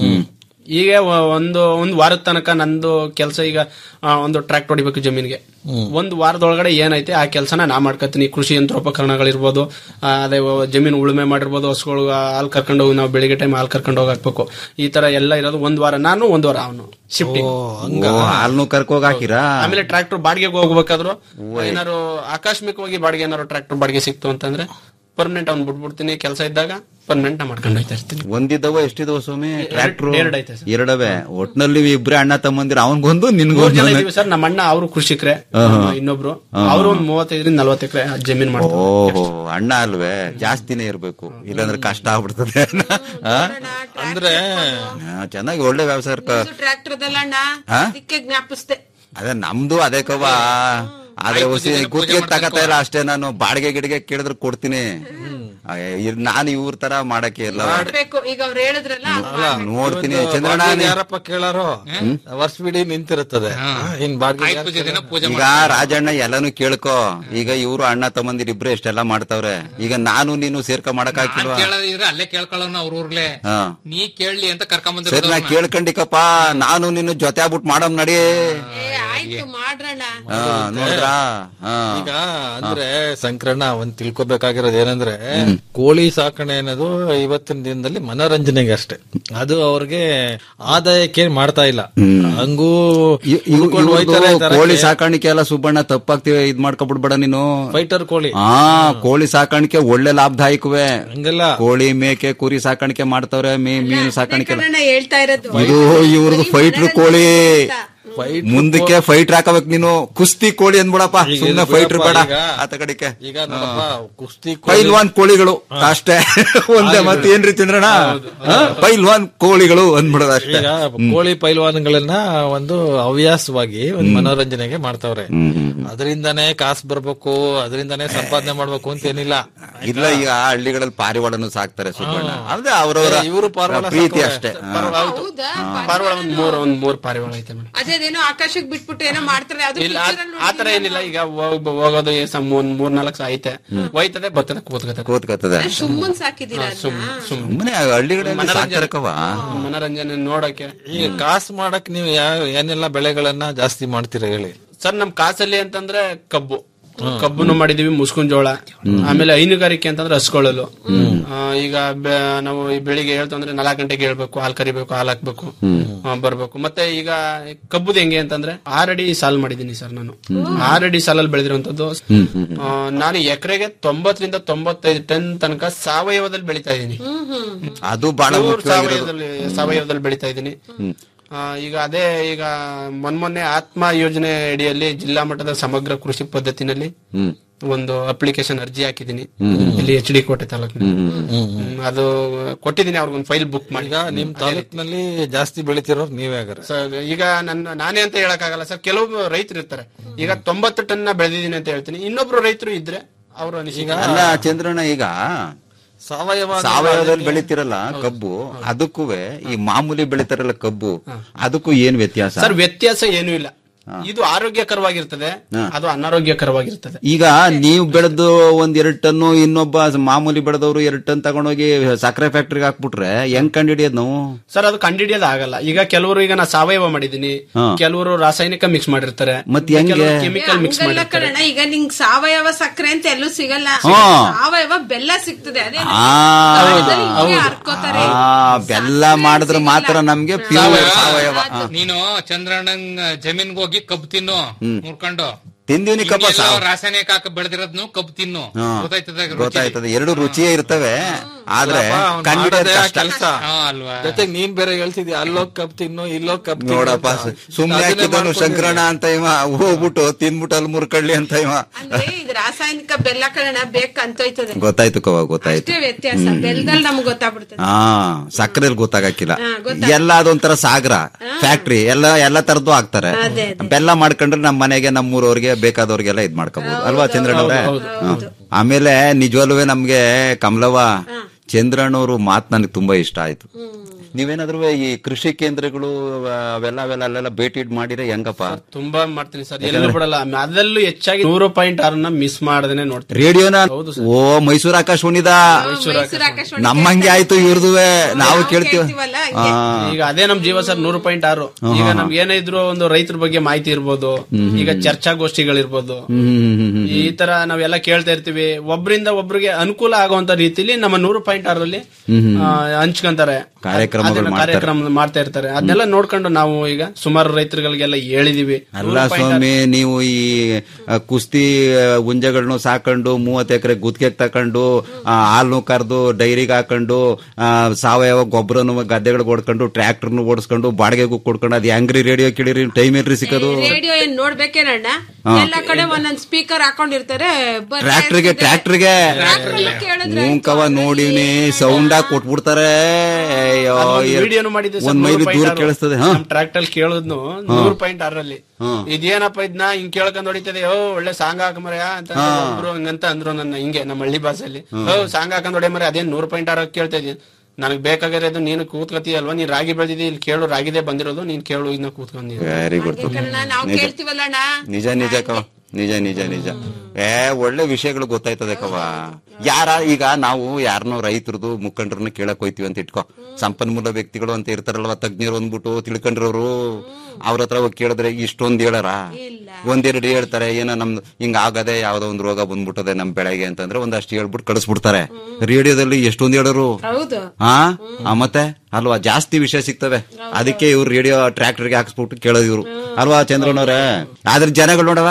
ಈಗ ಒ- ಒಂದು ಒಂದು ವಾರದ ತನಕ ನಂದು ಕೆಲಸ ಈಗ ಆ, ಒಂದು ಟ್ರ್ಯಾಕ್ಟ್ ಹೊಡಿಬೇಕು ಜಮೀನಿಗೆ ಒಂದು ವಾರದೊಳಗಡೆ ಏನೈತೆ ಆ ಕೆಲಸನ ನಾ ಮಾಡ್ಕೊತೀನಿ ಕೃಷಿ ಯಂತ್ರೋಪಕರಣಗಳಿರ್ಬೋದು ಆ, ಅದೇ ವ- ಜಮೀನು ಉಳುಮೆ ಮಾಡಿರ್ಬೋದು ಹಸುಗಳು ಹಾಲು ಕರ್ಕೊಂಡು ಹೋಗಿ ನಾವು ಬೆಳಿಗ್ಗೆ ಟೈಮ್ ಹಾಲು ಕರ್ಕೊಂಡು ಹೋಗಿ ಹಾಕ್ಬೇಕು ಈ ತರ ಎಲ್ಲ ಇರೋದು ಒಂದ್ ವಾರ ನಾನು ಒಂದ್ ವಾರ ಅವನು ಶಿಫ್ಟಿಂಗ್ ಓ, ಹಾಲ್ನು ಕರ್ಕೋಗ್ ಹಾಕಿರಾ ಆಮೇಲೆ ಟ್ರ್ಯಾಕ್ಟರ್ ಬಾಡಿಗೆಗೆ ಹೋಗ್ಬೇಕಾದ್ರು ಏನಾರು ಆಕಸ್ಮಿಕವಾಗಿ ಬಾಡಿಗೆ ಏನಾರು ಟ್ರ್ಯಾಕ್ಟರ್ ಬಾಡಿಗೆ ಸಿಕ್ತು ಅಂತಂದ್ರೆ ಪರ್ಮನೆಂಟ್ ಅವ್ನು ಬಿಟ್ಬಿಡ್ತೀನಿ ಕೆಲಸ ಇದ್ದಾಗ ಪರ್ಮನೆಂಟ್ ಮಾಡ್ಕೊಂಡು ಹೋಯ್ತಾ ಇರ್ತೀನಿ ಒಂದಿದ್ದವ ಎಷ್ಟಿದವ ಸ್ವಾಮಿ ಟ್ರ್ಯಾಕ್ಟರ್ ಎರಡ್ ಐತೆ ಸರ್. ಎರಡವೆ ಒಟ್ನಲ್ಲಿ ಇಬ್ರೇ ಅಣ್ಣ ತಮ್ಮಂದಿರ ಅವನ್ಗೊಂದು ಮೂರ್ ಜನ ನಿನ್ಗೊಂದು ಇದೀವಿ ಸರ್ ನಮ್ಮ ಅಣ್ಣ ಅವರು ಕೃಷಿಕರೇ ಇನ್ನೊಬ್ರು ಅವರು ಒಂದ್ ಮೂವತ್ತೈದರಿಂದ ನಲ್ವತ್ತು ಎಕರೆ ಜಮೀನ್ ಮಾಡ್ತಾರೆ ಓಹೋ ಅಣ್ಣ ಅಲ್ವೇ ಜಾಸ್ತಿನೇ ಇರ್ಬೇಕು ಇಲ್ಲಾಂದ್ರೆ ಕಷ್ಟ ಆಗ್ಬಿಡ್ತದೆ ಆ? ಅಂದ್ರೆ ಆ, ಚೆನ್ನಾಗಿ ಒಳ್ಳೆ ವ್ಯವಸಾಯ ಟ್ರ್ಯಾಕ್ಟರ್ ಅದಲ್ಲಣ್ಣ ಹಾ? ಅದಕ್ಕೆ ಜ್ಞಾಪಿಸ್ದೆ ಅದೇ ನಮ್ದು ಅದೇ ಕವ ಆದ್ರೆ ಹೊಸಿ ಗುತ್ತಿಗೆ ತಗತಾ ಇಲ್ಲ ಅಷ್ಟೇ ನಾನು ಬಾಡಿಗೆ ಗಿಡಿಗೆ ಕೇಳಿದ್ರೆ ಕೊಡ್ತೀನಿ ಅಯ್ಯ, ಇದ್ ನಾನು ಇವ್ರ ತರ ಮಾಡಕ್ಕೆ ಇಲ್ಲ ಮಾಡ್ಬೇಕು ಈಗ ಅವ್ರು ಹೇಳಿದ್ರಲ್ಲ ಹಂಗ್ ಮಾಡ್ಬೇಕು. ನೋಡ್ತೀನಿ ಒಂದು ಚಂದ್ರಣ್ಣ ಬಾಡಿಗೆ ನೀ- ಯಾರಪ್ಪ ಕೇಳಾರೋ ವರ್ಷ ಬಿಡಿ ನಿಂತಿರುತ್ತದೆ ಇನ್ ಬಾಡಿಗೆ ಯಾರ್ ಕೇಳಾರೋ? ಈಗ ರಾಜಣ್ಣ ಎಲ್ಲಾನು ಕೇಳ್ಕೊ ಈಗ ಇವ್ರು ಅಣ್ಣ ತಮ್ಮಂದಿರಿಬ್ರು ಎಷ್ಟೆಲ್ಲ ಮಾಡ್ತಾವ್ರೆ ಈಗ ನಾನು ನೀನು ಸೇರ್ಕ ಮಾಡಕ್ ಹಾಕಿಲ್ವಾ ಕೇಳದಿದ್ರೆ ಅಲ್ಲೇ ಕೇಳ್ಕೊಳ್ಳೋಣ ಅವ್ರ ಊರ್ಲೆ ಹಾ ನೀ ಕೇಳಲಿ ಅಂತ ಕರ್ಕೊಂಡ್ ಸರಿ ನಾ ಕೇಳ್ಕಂಡಿಕಪ್ಪ ನಾನು ನಿನ್ನ ಜೊತೆ ಆಗ್ಬಿಟ್ಟು ಮಾಡಮ್ ನಡಿ ಏ, ಆಯ್ತು ಮಾಡ್ರಣ್ಣ ಹಾ ನೋಡ್ರಾ ಹಾ ಈಗ ಅಂದ್ರೆ ಸಂಕ್ರಣ ಒಂದ್ ತಿಳ್ಕೊಬೇಕಾಗಿರೋದು ಏನಂದ್ರೆ ಕೋಳಿ ಸಾಕಣೆ ಅನ್ನೋದು ಇವತ್ತಿನ ದಿನದಲ್ಲಿ ಮನೋರಂಜನೆಗೆ ಅಷ್ಟೇ ಅದು ಅವ್ರಿಗೆ ಆದಾಯಕ್ಕೆ ಏನ್ ಮಾಡ್ತಾ ಇಲ್ಲ ಹಂಗೂ ಹುಡ್ಕೊಂಡು ಹೋಯ್ತಾರೆ ಇವ್ರ್ದು ತರಕ್ಕೆ. ಕೋಳಿ ಸಾಕಾಣಿಕೆ ಎಲ್ಲ ಸುಬ್ಬಣ್ಣ ತಪ್ಪಾಗ್ತಿವೆ ಇದ್ ಮಾಡ್ಕೊಬಿಡ್ಬೇಡ ನೀನು ಫೈಟರ್ ಕೋಳಿ ಹಾ ಕೋಳಿ ಸಾಕಾಣಿಕೆ ಒಳ್ಳೆ ಲಾಭದಾಯಕವೇ ಹಂಗಲ್ಲ ಕೋಳಿ ಮೇಕೆ ಕುರಿ ಸಾಕಾಣಿಕೆ ಮಾಡ್ತಾವ್ರೆ ಮೀ ಮೀನು ಸಾಕಾಣಿಕೆ ಎಲ್ಲ. ಕನ್ನಡ ಹೇಳ್ತಾ ಇರೋದು ಇದು ಇವ್ರದ್ದು ಫೈಟ್ರ್ ಕೋಳಿ ಮುಂದಕ್ಕೆ ಫೈಟರ್ ಹಾಕಬೇಕು ನೀನು ಕುಸ್ತಿ ಕೋಳಿ ಅಂದ್ಬಿಡಪ್ಪ ಈಗ ಸುಮ್ನೆ ಇದು ಫೈಟರ್ ಬೇಡ ಈಗ- ಆತ ಕಡೆಗೆ ಈಗ ನೋಡಪ್ಪ ಕುಸ್ತಿ ಕೋಳಿ- ಪೈಲ್ವಾನ್ ಕೋಳಿಗಳು ಅಷ್ಟೇ ಒಂದೇ ಮತ್ತೆ ಏನ್ರಿ ತಿಂದ್ರಣ ಪೈಲ್ವಾನ್ ಕೋಳಿಗಳು ಅಂದ್ಬಿಡೋದು ಅಷ್ಟೇ ಈಗ ಕೋಳಿ ಪೈಲ್ವಾನ್ಗಳನ್ನ ಒಂದು ಹವ್ಯಾಸವಾಗಿ ಒಂದು ಮನೋರಂಜನೆಗೆ ಮಾಡ್ತಾವ್ರೆ ಅದರಿಂದಾನೇ ಕಾಸು ಬರ್ಬೇಕು ಅದರಿಂದಾನೇ ಸಂಪಾದನೆ ಮಾಡ್ಬೇಕು ಅಂತ ಏನಿಲ್ಲ ಇಲ್ಲ ಈಗ ಹಳ್ಳಿಗಳಲ್ಲಿ ಪಾರಿವಾಳನು ಸಾಕ್ತಾರೆ ಸುಬ್ಬಣ್ಣ ಅದೇ ಅವರವರ ಇವರು ಪಾರಿವಾಳ ಪ್ರೀತಿ ಸಾಕವ್ರೆ. ಅಷ್ಟೇ ಹಾ. ಹೌದಾ ಪಾರಿವಾಳ ಒಂದ್ ಮೂರ್ ಒಂದ್ ಮೂರ್ ಪಾರಿವಾಳ ಐತೆ ಮೇಡಮ್ ಅದೇನೇನೋ ಆಕಾಶಕ್ಕೆ ಬಿಟ್ಬಿಟ್ಟು ಏನೋ ಮಾಡ್ತಾರೆ ಅದು ಇಲ್ಲ ಆ- ಆತರ ಏನಿಲ್ಲ ಈಗ ಹೋಗ್- ಹೋಗೋದು ಏ ಸಮ್ ಒಂದ್ ಮೂರ್ ನಾಲ್ಕು ಐತೆ ಹೋಯ್ತದೆ ಬರ್ತದೆ ಕೂತ್ಕತ್ತದೆ ಕೂತ್ಕತ್ತದೆ ಸುಮ್ಮನ್ ಸಾಕಿದೀರಾ ಸುಮ್ಮನೆ ಹಳ್ಳಿಗಳಲ್ಲಿ ಸಾಕ್ತಾರಕವ ಮನೋರಂಜನೆ ನೋಡಕ್ಕೆ ಈಗ ಕಾಸು ಮಾಡಕ್ ನೀವು ಯಾವ ಏನೆಲ್ಲ ಬೆಳೆಗಳನ್ನ ಜಾಸ್ತಿ ಮಾಡ್ತೀರಾ ಹೇಳಿ ಸರ್ ನಮ್ ಕಾಸಲ್ಲಿ ಅಂತಂದ್ರೆ ಕಬ್ಬು ಕಬ್ಬುನು ಮಾಡಿದೀವಿ ಮುಸ್ಕುನ್ ಜೋಳ ಆಮೇಲೆ ಹೈನುಗಾರಿಕೆ ಅಂತಂದ್ರೆ ಹಸ್ಕೊಳ್ಳಲು ಆ, ಈಗ ಬೆ- ನಾವು ಈ ಬೆಳಿಗ್ಗೆ ಹೇಳ್ತಂದ್ರೆ ನಾಲ್ಕು ಗಂಟೆಗೆ ಹೇಳ್ಬೇಕು ಹಾಲ್ ಕರಿಬೇಕು ಹಾಲ್ ಹಾಕ್ಬೇಕು ಆ, ಬರ್ಬೇಕು ಮತ್ತೆ ಈಗ ಕಬ್ಬುದು ಹೆಂಗೆ ಅಂತಂದ್ರೆ ಆರಡಿ ಸಾಲ್ ಮಾಡಿದೀನಿ ಸರ್ ನಾನು ಆರಡಿ ಸಾಲಲ್ಲಿ ಬೆಳೆದಿರುವಂತದ್ದು ಆ, ನಾನು ಎಕರೆಗೆ ತೊಂಬತ್ತರಿಂದ ತೊಂಬತ್ತೈದು ಟನ್ ತನಕ ಸಾವಯವದಲ್ಲಿ ಬೆಳಿತಾ ಇದ್ದೀನಿ ಅದು ಬಹಳ Pure ಮುಖ್ಯವಾಗಿರೋದು ಸಾವಯವದಲ್ಲಿ ಸಾವಯವದಲ್ಲಿ ಬೆಳಿತಾ ಇದ್ದೀನಿ ಆ, ಈಗ ಅದೇ ಈಗ ಮೊನ್ನೆ ಆತ್ಮ ಯೋಜನೆ ಅಡಿಯಲ್ಲಿ ಜಿಲ್ಲಾ ಮಟ್ಟದ ಸಮಗ್ರ ಕೃಷಿ ಪದ್ಧತಿನಲ್ಲಿ ಹ್ಮ್ ಒಂದು ಅಪ್ಲಿಕೇಶನ್ ಅರ್ಜಿ ಹಾಕಿದ್ದೀನಿ ಇಲ್ಲಿ ಎಚ್ ಡಿ ಕೋಟೆ ತಾಲೂಕಿನಲ್ಲಿ ಹ್ಮ್, ಅದು ಕೊಟ್ಟಿದ್ದೀನಿ ಅವ್ರಿಗೊಂದು ಫೈಲ್ ಬುಕ್ ಮಾಡಿ ಈಗ ನಿಮ್ ತಾಲೂಕಿನಲ್ಲಿ ಜಾಸ್ತಿ ಬೆಳಿತಿರೋರು ನೀವೇ ಆಗರ ಸರ್ ಈಗ ನನ್ನ ನಾನೇ ಅಂತ ಹೇಳಕ್ಕಾಗಲ್ಲ ಸರ್ ಕೆಲವು ರೈತರು ಇರ್ತಾರೆ ಈಗ ತೊಂಬತ್ತು ಟನ್ ಬೆಳೆದಿದ್ದೀನಿ ಅಂತ ಹೇಳ್ತೀನಿ ಇನ್ನೊಬ್ರು ರೈತರು ಇದ್ರೆ ಅವರು ಅನಿಸಿಕೆ ಅಲ್ಲ ಚಂದ್ರಣ್ಣ ಈಗ ಸಾವಯವ ಸಾವಯವದಲ್ಲಿ ಬೆಳಿತಿರಲ್ಲ ಕಬ್ಬು ಅದಕ್ಕೂ ಈ ಮಾಮೂಲಿ ಬೆಳಿತಾರಲ್ಲ ಕಬ್ಬು ಅದಕ್ಕೂ ಏನ್ ವ್ಯತ್ಯಾಸ ಸರ್ ವ್ಯತ್ಯಾಸ ಏನೂ ಇಲ್ಲ ಇದು ಆರೋಗ್ಯಕರವಾಗಿರ್ತದೆ ಅದು ಅನಾರೋಗ್ಯಕರವಾಗಿರ್ತದೆ ಈಗ ನೀವು ಬೆಳೆದು ಒಂದ್ ಎರಡ್ ಟನ್ನು ಇನ್ನೊಬ್ಬ ಮಾಮೂಲಿ ಬೆಳೆದವರು ಎರಡ್ ಟನ್ ತಗೊಂಡೋಗಿ ಸಕ್ಕರೆ ಫ್ಯಾಕ್ಟ್ರಿಗೆ ಹಾಕ್ಬಿಟ್ರೆ ಹೆಂಗ್ ಕಂಡಿಡಿಯೋದ್ ನಾವು ಸರ್ ಅದು ಕಂಡಿಡಿಯೋದು ಆಗಲ್ಲ ಈಗ ಕೆಲವರು ಈಗ ನಾ ಸಾವಯವ ಮಾಡಿದೀನಿ ಹಾ. ಕೆಲವರು ರಾಸಾಯನಿಕ ಮಿಕ್ಸ್ ಮಾಡಿರ್ತಾರೆ ಮತ್ ಹೆಂಗೆ? ಕೆಮಿಕಲ್ ಮಿಕ್ಸ್ ಹಂಗಲ್ಲ ಮಾಡಿರ್ತಾರೆ ಕಣ ಈಗ ನಿಂಗ್ ಸಾವಯವ ಸಕ್ಕರೆ ಅಂತ ಎಲ್ಲೂ ಸಿಗಲ್ಲ ಹಾ. ಸಾವಯವ ಬೆಲ್ಲ ಸಿಗ್ತದೆ ಅದೇ ಆ ಕಾಲದಲ್ಲಿ ಹಿಂಗೆ ಹರ್ಕೋತಾರೆ ಆ, ಬೆಲ್ಲ ಮಾಡಿದ್ರೆ ಮಾತ್ರ ನಮ್ಗೆ ಪ್ಯೂರ್ ಸಾವಯವ ಆ. ನೀನು ಚಂದ್ರಣ್ಣನ್ ಜಮೀನ್ಗೆ ಹೋಗಿ ಕಬ್ಬು ತಿನ್ನು ಮುರ್ಕೊಂಡು ತಿಂದಿವ್ನಿ ಕಬ್ಬ ಇನ್ನೆಲ್ಲೋ ಸಾವ ರಾಸಾಯನಿಕ ಹಾಕಿ ಬೆಳೆದಿರೋದ್ನು ಕಬ್ಬು ತಿನ್ನು ಹಾ. ಗೊತ್ತಾಯ್ತದ ಗೊತ್ತಾಯ್ತದೆ ಎರಡು ರುಚಿಯೇ ಇರ್ತವೆ ಆದ್ರೆ ಅವ್ನ್ ಕಂಡಿಡಿಯೋದ್ ಮಾಡೋದೇ ಆ ಕಷ್ಟ ಕೆಲ್ಸ ಅಲ್ವಾ ಜೊತೆಗೆ ನೀನ್ ಬೇರೆ ಹೇಳ್ತಿದ್ಯಾ ಅಲ್ಲೋಗ್ ಕಪ್ ತಿನ್ನು ಇಲ್ಲೋಗ್ ಕಪ್ ತಿನ್ನು ನೋಡಪ್ಪ ಅಂತ. ಸುಮ್ನೆ ಅದನ್ನೇ ಹಾಕಿದನು ಮಾಡ್ಕೊಂಡಿದ್ದೀನಿ. ಶಂಕರಣ್ಣ ಅಂತ ಇವ ಹೋಗ್ಬಿಟ್ಟು ತಿನ್ಬಿಟ್ಟು ಅಲ್ಲಿ ಮುರ್ಕಳ್ಳಿ ಅಂತ ಇವ ಅಂದ್ರೆ ಇದು ರಾಸಾಯನಿಕ ಬೆಲ್ಲ ಕಣ ಬೇಕಂತೋಯ್ತದೆ ಗೊತ್ತಾಯ್ತು ಕವ ಗೊತ್ತಾಯ್ತು ಅಷ್ಟೇ ವ್ಯತ್ಯಾಸ ಬೆಲ್ಲದಲ್ಲಿ ನಮ್ಗೆ ಗೊತ್ತಾಗ್ಬಿಡ್ತದೆ ಹಾ ಸಕ್ಕರೆಲ್ ಗೊತ್ತಾಗಕ್ಕಿಲ್ಲ ಹಾ, ಗೊತ್ತಾಗ- ಎಲ್ಲ ಅದೊಂಥರ ಸಾಗರ ಫ್ಯಾಕ್ಟ್ರಿ ಎಲ್ಲ ಎಲ್ಲ ತರದ್ದು ಹಾಕ್ತಾರೆ ಅದೇ, ಬೆಲ್ಲ ಮಾಡ್ಕೊಂಡ್ರೆ ನಮ್ಮ ಮನೆಗೆ ನಮ್ಮೂರವ್ರಿಗೆ ಬೇಕಾದವ್ರಿಗೆಲ್ಲ ಇದ್ ಮಾಡ್ಕೋಬಹುದು ಅಲ್ವಾ ಚಂದ್ರಣ್ಣ ಅವ್ರೆ ಹ್ಮ್. ಆಮೇಲೆ ನಿಜವಲ್ವೇ ನಮ್ಗೆ ಕಮಲವ್ವ ಚಂದ್ರಣ್ಣವ್ರು ಮಾತ್ ನನಗೆ ತುಂಬಾ ಇಷ್ಟ ಆಯ್ತು ನೀವೇನಾದ್ರೂ ಈ ಕೃಷಿ ಕೇಂದ್ರಗಳು ಅವೆಲ್ಲ ಅವೆಲ್ಲ ಅಲ್ಲೆಲ್ಲ ಭೇಟಿ ಇಡ್ ಮಾಡಿದ್ರೆ ಹೆಂಗಪ್ಪ ತುಂಬಾ ಮಾಡ್ತೀನಿ ಸರ್ ಎಲ್ಲೂ ಬಿಡಲ್ಲ ಅದರಲ್ಲೂ ಹೆಚ್ಚಾಗಿ ನೂರು ಪಾಯಿಂಟ್ ಆರನ್ನ ಮಿಸ್ ಮಾಡದೇನೆ ನೋಡ್ತೀನಿ ರೇಡಿಯೋನ ಓ ಮೈಸೂರು ಆಕಾಶವಾಣಿದ ನಮ್ಮಂಗೆ ಆಯ್ತು ಇವ್ರದುವೆ ನಾವು ಕೇಳ್ತೀವಿ ಆ, ಈಗ ಅದೇ ನಮ್ ಜೀವ ಸರ್ ನೂರು ಪಾಯಿಂಟ್ ಆರು ಈಗ ನಮ್ಗೆ ಏನೇ ಇದ್ರು ಒಂದು ರೈತರ ಬಗ್ಗೆ ಮಾಹಿತಿ ಇರ್ಬೋದು ಈಗ ಚರ್ಚಾಗೋಷ್ಠಿಗಳಿರ್ಬೋದು ಈ ತರ ನಾವೆಲ್ಲ ಕೇಳ್ತಾ ಇರ್ತೀವಿ ಒಬ್ರಿಂದ ಒಬ್ರಿಗೆ ಅನುಕೂಲ ಆಗುವಂತ ರೀತಿಲಿ ನಮ್ಮ ನೂರು ಪಾಯಿಂಟ್ ಆರಲ್ಲಿ ಆ, ಹಂಚ್ಕೊಂತಾರೆ ಕಾರ್ಯಕ್ರಮಗಳು ಅದನ್ನ ಮಾಡ್ತಾರೆ. ಕಾರ್ಯಕ್ರಮ ಮಾಡ್ತಾ ಇರ್ತಾರೆ ಅದನ್ನೆಲ್ಲ ನೋಡ್ಕೊಂಡು ನಾವು ಈಗ ಸುಮಾರು ರೈತರುಗಳಿಗೆಲ್ಲ ಹೇಳಿದೀವಿ ಅಲ್ಲ ಸ್ವಾಮಿ ನೀವು ಈ ಆ, ಕುಸ್ತಿ ಆ, ಹುಂಜಗಳನ್ನು ಸಾಕೊಂಡು ಮೂವತ್ತು ಎಕರೆ ಗುತ್ತಿಗೆಗೆ ತಕೊಂಡು ಆ, ಹಾಲ್ನು ಕರೆದು ಡೈರಿಗೆ ಹಾಕೊಂಡು ಆ, ಸಾವಯವ ಗೊಬ್ಬರನು ಗದ್ದೆಗಳಿಗೆ ಹೊಡ್ಕೊಂಡು ಟ್ರ್ಯಾಕ್ಟರ್ನು ಓಡಿಸ್ಕೊಂಡು ಬಾಡಿಗೆಗೂ ಕೊಡ್ಕೊಂಡು ಅದು ಹೆಂಗ್ರಿ ರೇಡಿಯೋ ಕೇಳಿರಿ ಟೈಮ್ ಏನ್ರಿ ಸಿಕ್ಕೋದು ರೇಡಿಯೋ ಏನ್ ನೋಡ್ಬೇಕೇನಣ್ಣ ಎಲ್ಲ ಕಡೆ ಒಂದೊಂದ್ ಸ್ಪೀಕರ್ ಹಾಕೊಂಡಿರ್ತಾರೆ ಬರ್ತಾ ಟ್ರ್ಯಾಕ್ಟರ್ಗೆ ಇರ್ತದೆ. ಟ್ರ್ಯಾಕ್ಟರ್ಗೆ ಟ್ರ್ಯಾಕ್ಟ್ರಲ್ಲಿ ಕೇಳಿದ್ರೆ ಮೂಂಕವ ನೋಡಿವ್ನಿ ಸೌಂಡ್ ಆಗಿ ಕೊಟ್ಬಿಡ್ತಾರೆ ಅಯ್ಯೋ, ವಿಡಿಯೋನು ಮಾಡಿದ್ದೆ ಒಂದ್ ಮೈಲಿ ದೂರ ಕೇಳಿಸ್ತದೆ ಹಾ ಟ್ರ್ಯಾಕ್ಟರ್ ಕೇಳೋದ್ನು ನೂರ್ ಪಾಯಿಂಟ್ ಆರಲ್ಲಿ ಇದೇನಪ್ಪ ಇದನ್ನ ಹಿಂಗ್ ಕೇಳ್ಕೊಂಡ್ ಹೊಡಿತದೆ ಓ ಒಳ್ಳೆ ಸಾಂಗ್ ಹಾಕಮರ್ಯ ಅಂತ ಒಬ್ರು ಹಂಗಂತ ಅಂದ್ರು ನನ್ನ ಹಿಂಗೆ ನಮ್ಮ ಹಳ್ಳಿ ಭಾಷೆಯಲ್ಲಿ ಓ ಸಾಂಗ್ ಹಾಕೊಂಡ್ ಹೊಡೆ ಮರ ಅದೇನ್ ನೂರ್ ಪಾಯಿಂಟ್ ಆರ ಕೇಳ್ತಾ ಇದೀನಿ ನನಗ್ ಬೇಕಾಗಿರೋದು ನೀನು ಕೂತ್ಕತಿ ಅಲ್ವಾ ನೀನ್ ರಾಗಿ ಬೆಳೆದಿದ್ದಿ ಇಲ್ಲಿ ಕೇಳು ರಾಗಿದೇ ಬಂದಿರೋದು ನೀನ್ ಕೇಳು ಇನ್ನ ಕೂತ್ಕೊಂಡಿ ವೆರಿ ಗುಡ್ ನಾವು ನಿಜ ಕೇಳ್ತೀವಲ್ಲಣ್ಣ ನಿಜ ನಿಜ ಕವ ನಿಜ ನಿಜ ನಿಜ ಏ ಒಳ್ಳೆ ವಿಷಯಗಳು ಗೊತ್ತಾಯ್ತದೆ ಕವ ಯಾರ ಈಗ ನಾವು ಯಾರನ್ನೋ ರೈತರದು ಮುಖಂಡರನ್ನ ಕೇಳಕ್ ಹೋಯ್ತಿವಿ ಅಂತ ಇಟ್ಕೋ ಸಂಪನ್ಮೂಲ ವ್ಯಕ್ತಿಗಳು ಅಂತ ಇರ್ತಾರಲ್ವ ತಜ್ಞರು ಅಂದ್ಬಿಟ್ಟು ತಿಳ್ಕೊಂಡ್ರವ್ರು ಅವ್ರ ಹತ್ರ ಹೋಗಿ ಕೇಳಿದ್ರೆ ಇಷ್ಟೊಂದ್ ಹೇಳಾರ ಒಂದೆರಡು ಹೇಳ್ತಾರೆ ಏನೋ ನಮ್ದು ಹಿಂಗ ಆಗದೆ ಯಾವ್ದೋ ಒಂದ್ ರೋಗ ಬಂದ್ಬಿಟ್ಟದೆ ನಮ್ ಬೆಳೆಗೆ ಅಂತಂದ್ರೆ ಒಂದಷ್ಟು ಹೇಳ್ಬಿಟ್ಟು ಕಳಿಸ್ಬಿಡ್ತಾರೆ ರೇಡಿಯೋದಲ್ಲಿ ಎಷ್ಟೊಂದ್ ಹೇಳೋರು ಹೌದು ಹಾ ಆ, ಮತ್ತೆ ಅಲ್ವಾ ಜಾಸ್ತಿ ವಿಷಯ ಸಿಗ್ತವೆ ಅದಕ್ಕೆ ಇವ್ರು ರೇಡಿಯೋ ಟ್ರ್ಯಾಕ್ಟರ್ಗೆ ಹಾಕ್ಸ್ಬಿಟ್ಟು ಕೇಳೋದು ಇವ್ರು ಅಲ್ವಾ ಚಂದ್ರನವ್ರೆ ಆದ್ರೆ ಜನಗಳು ನೋಡವ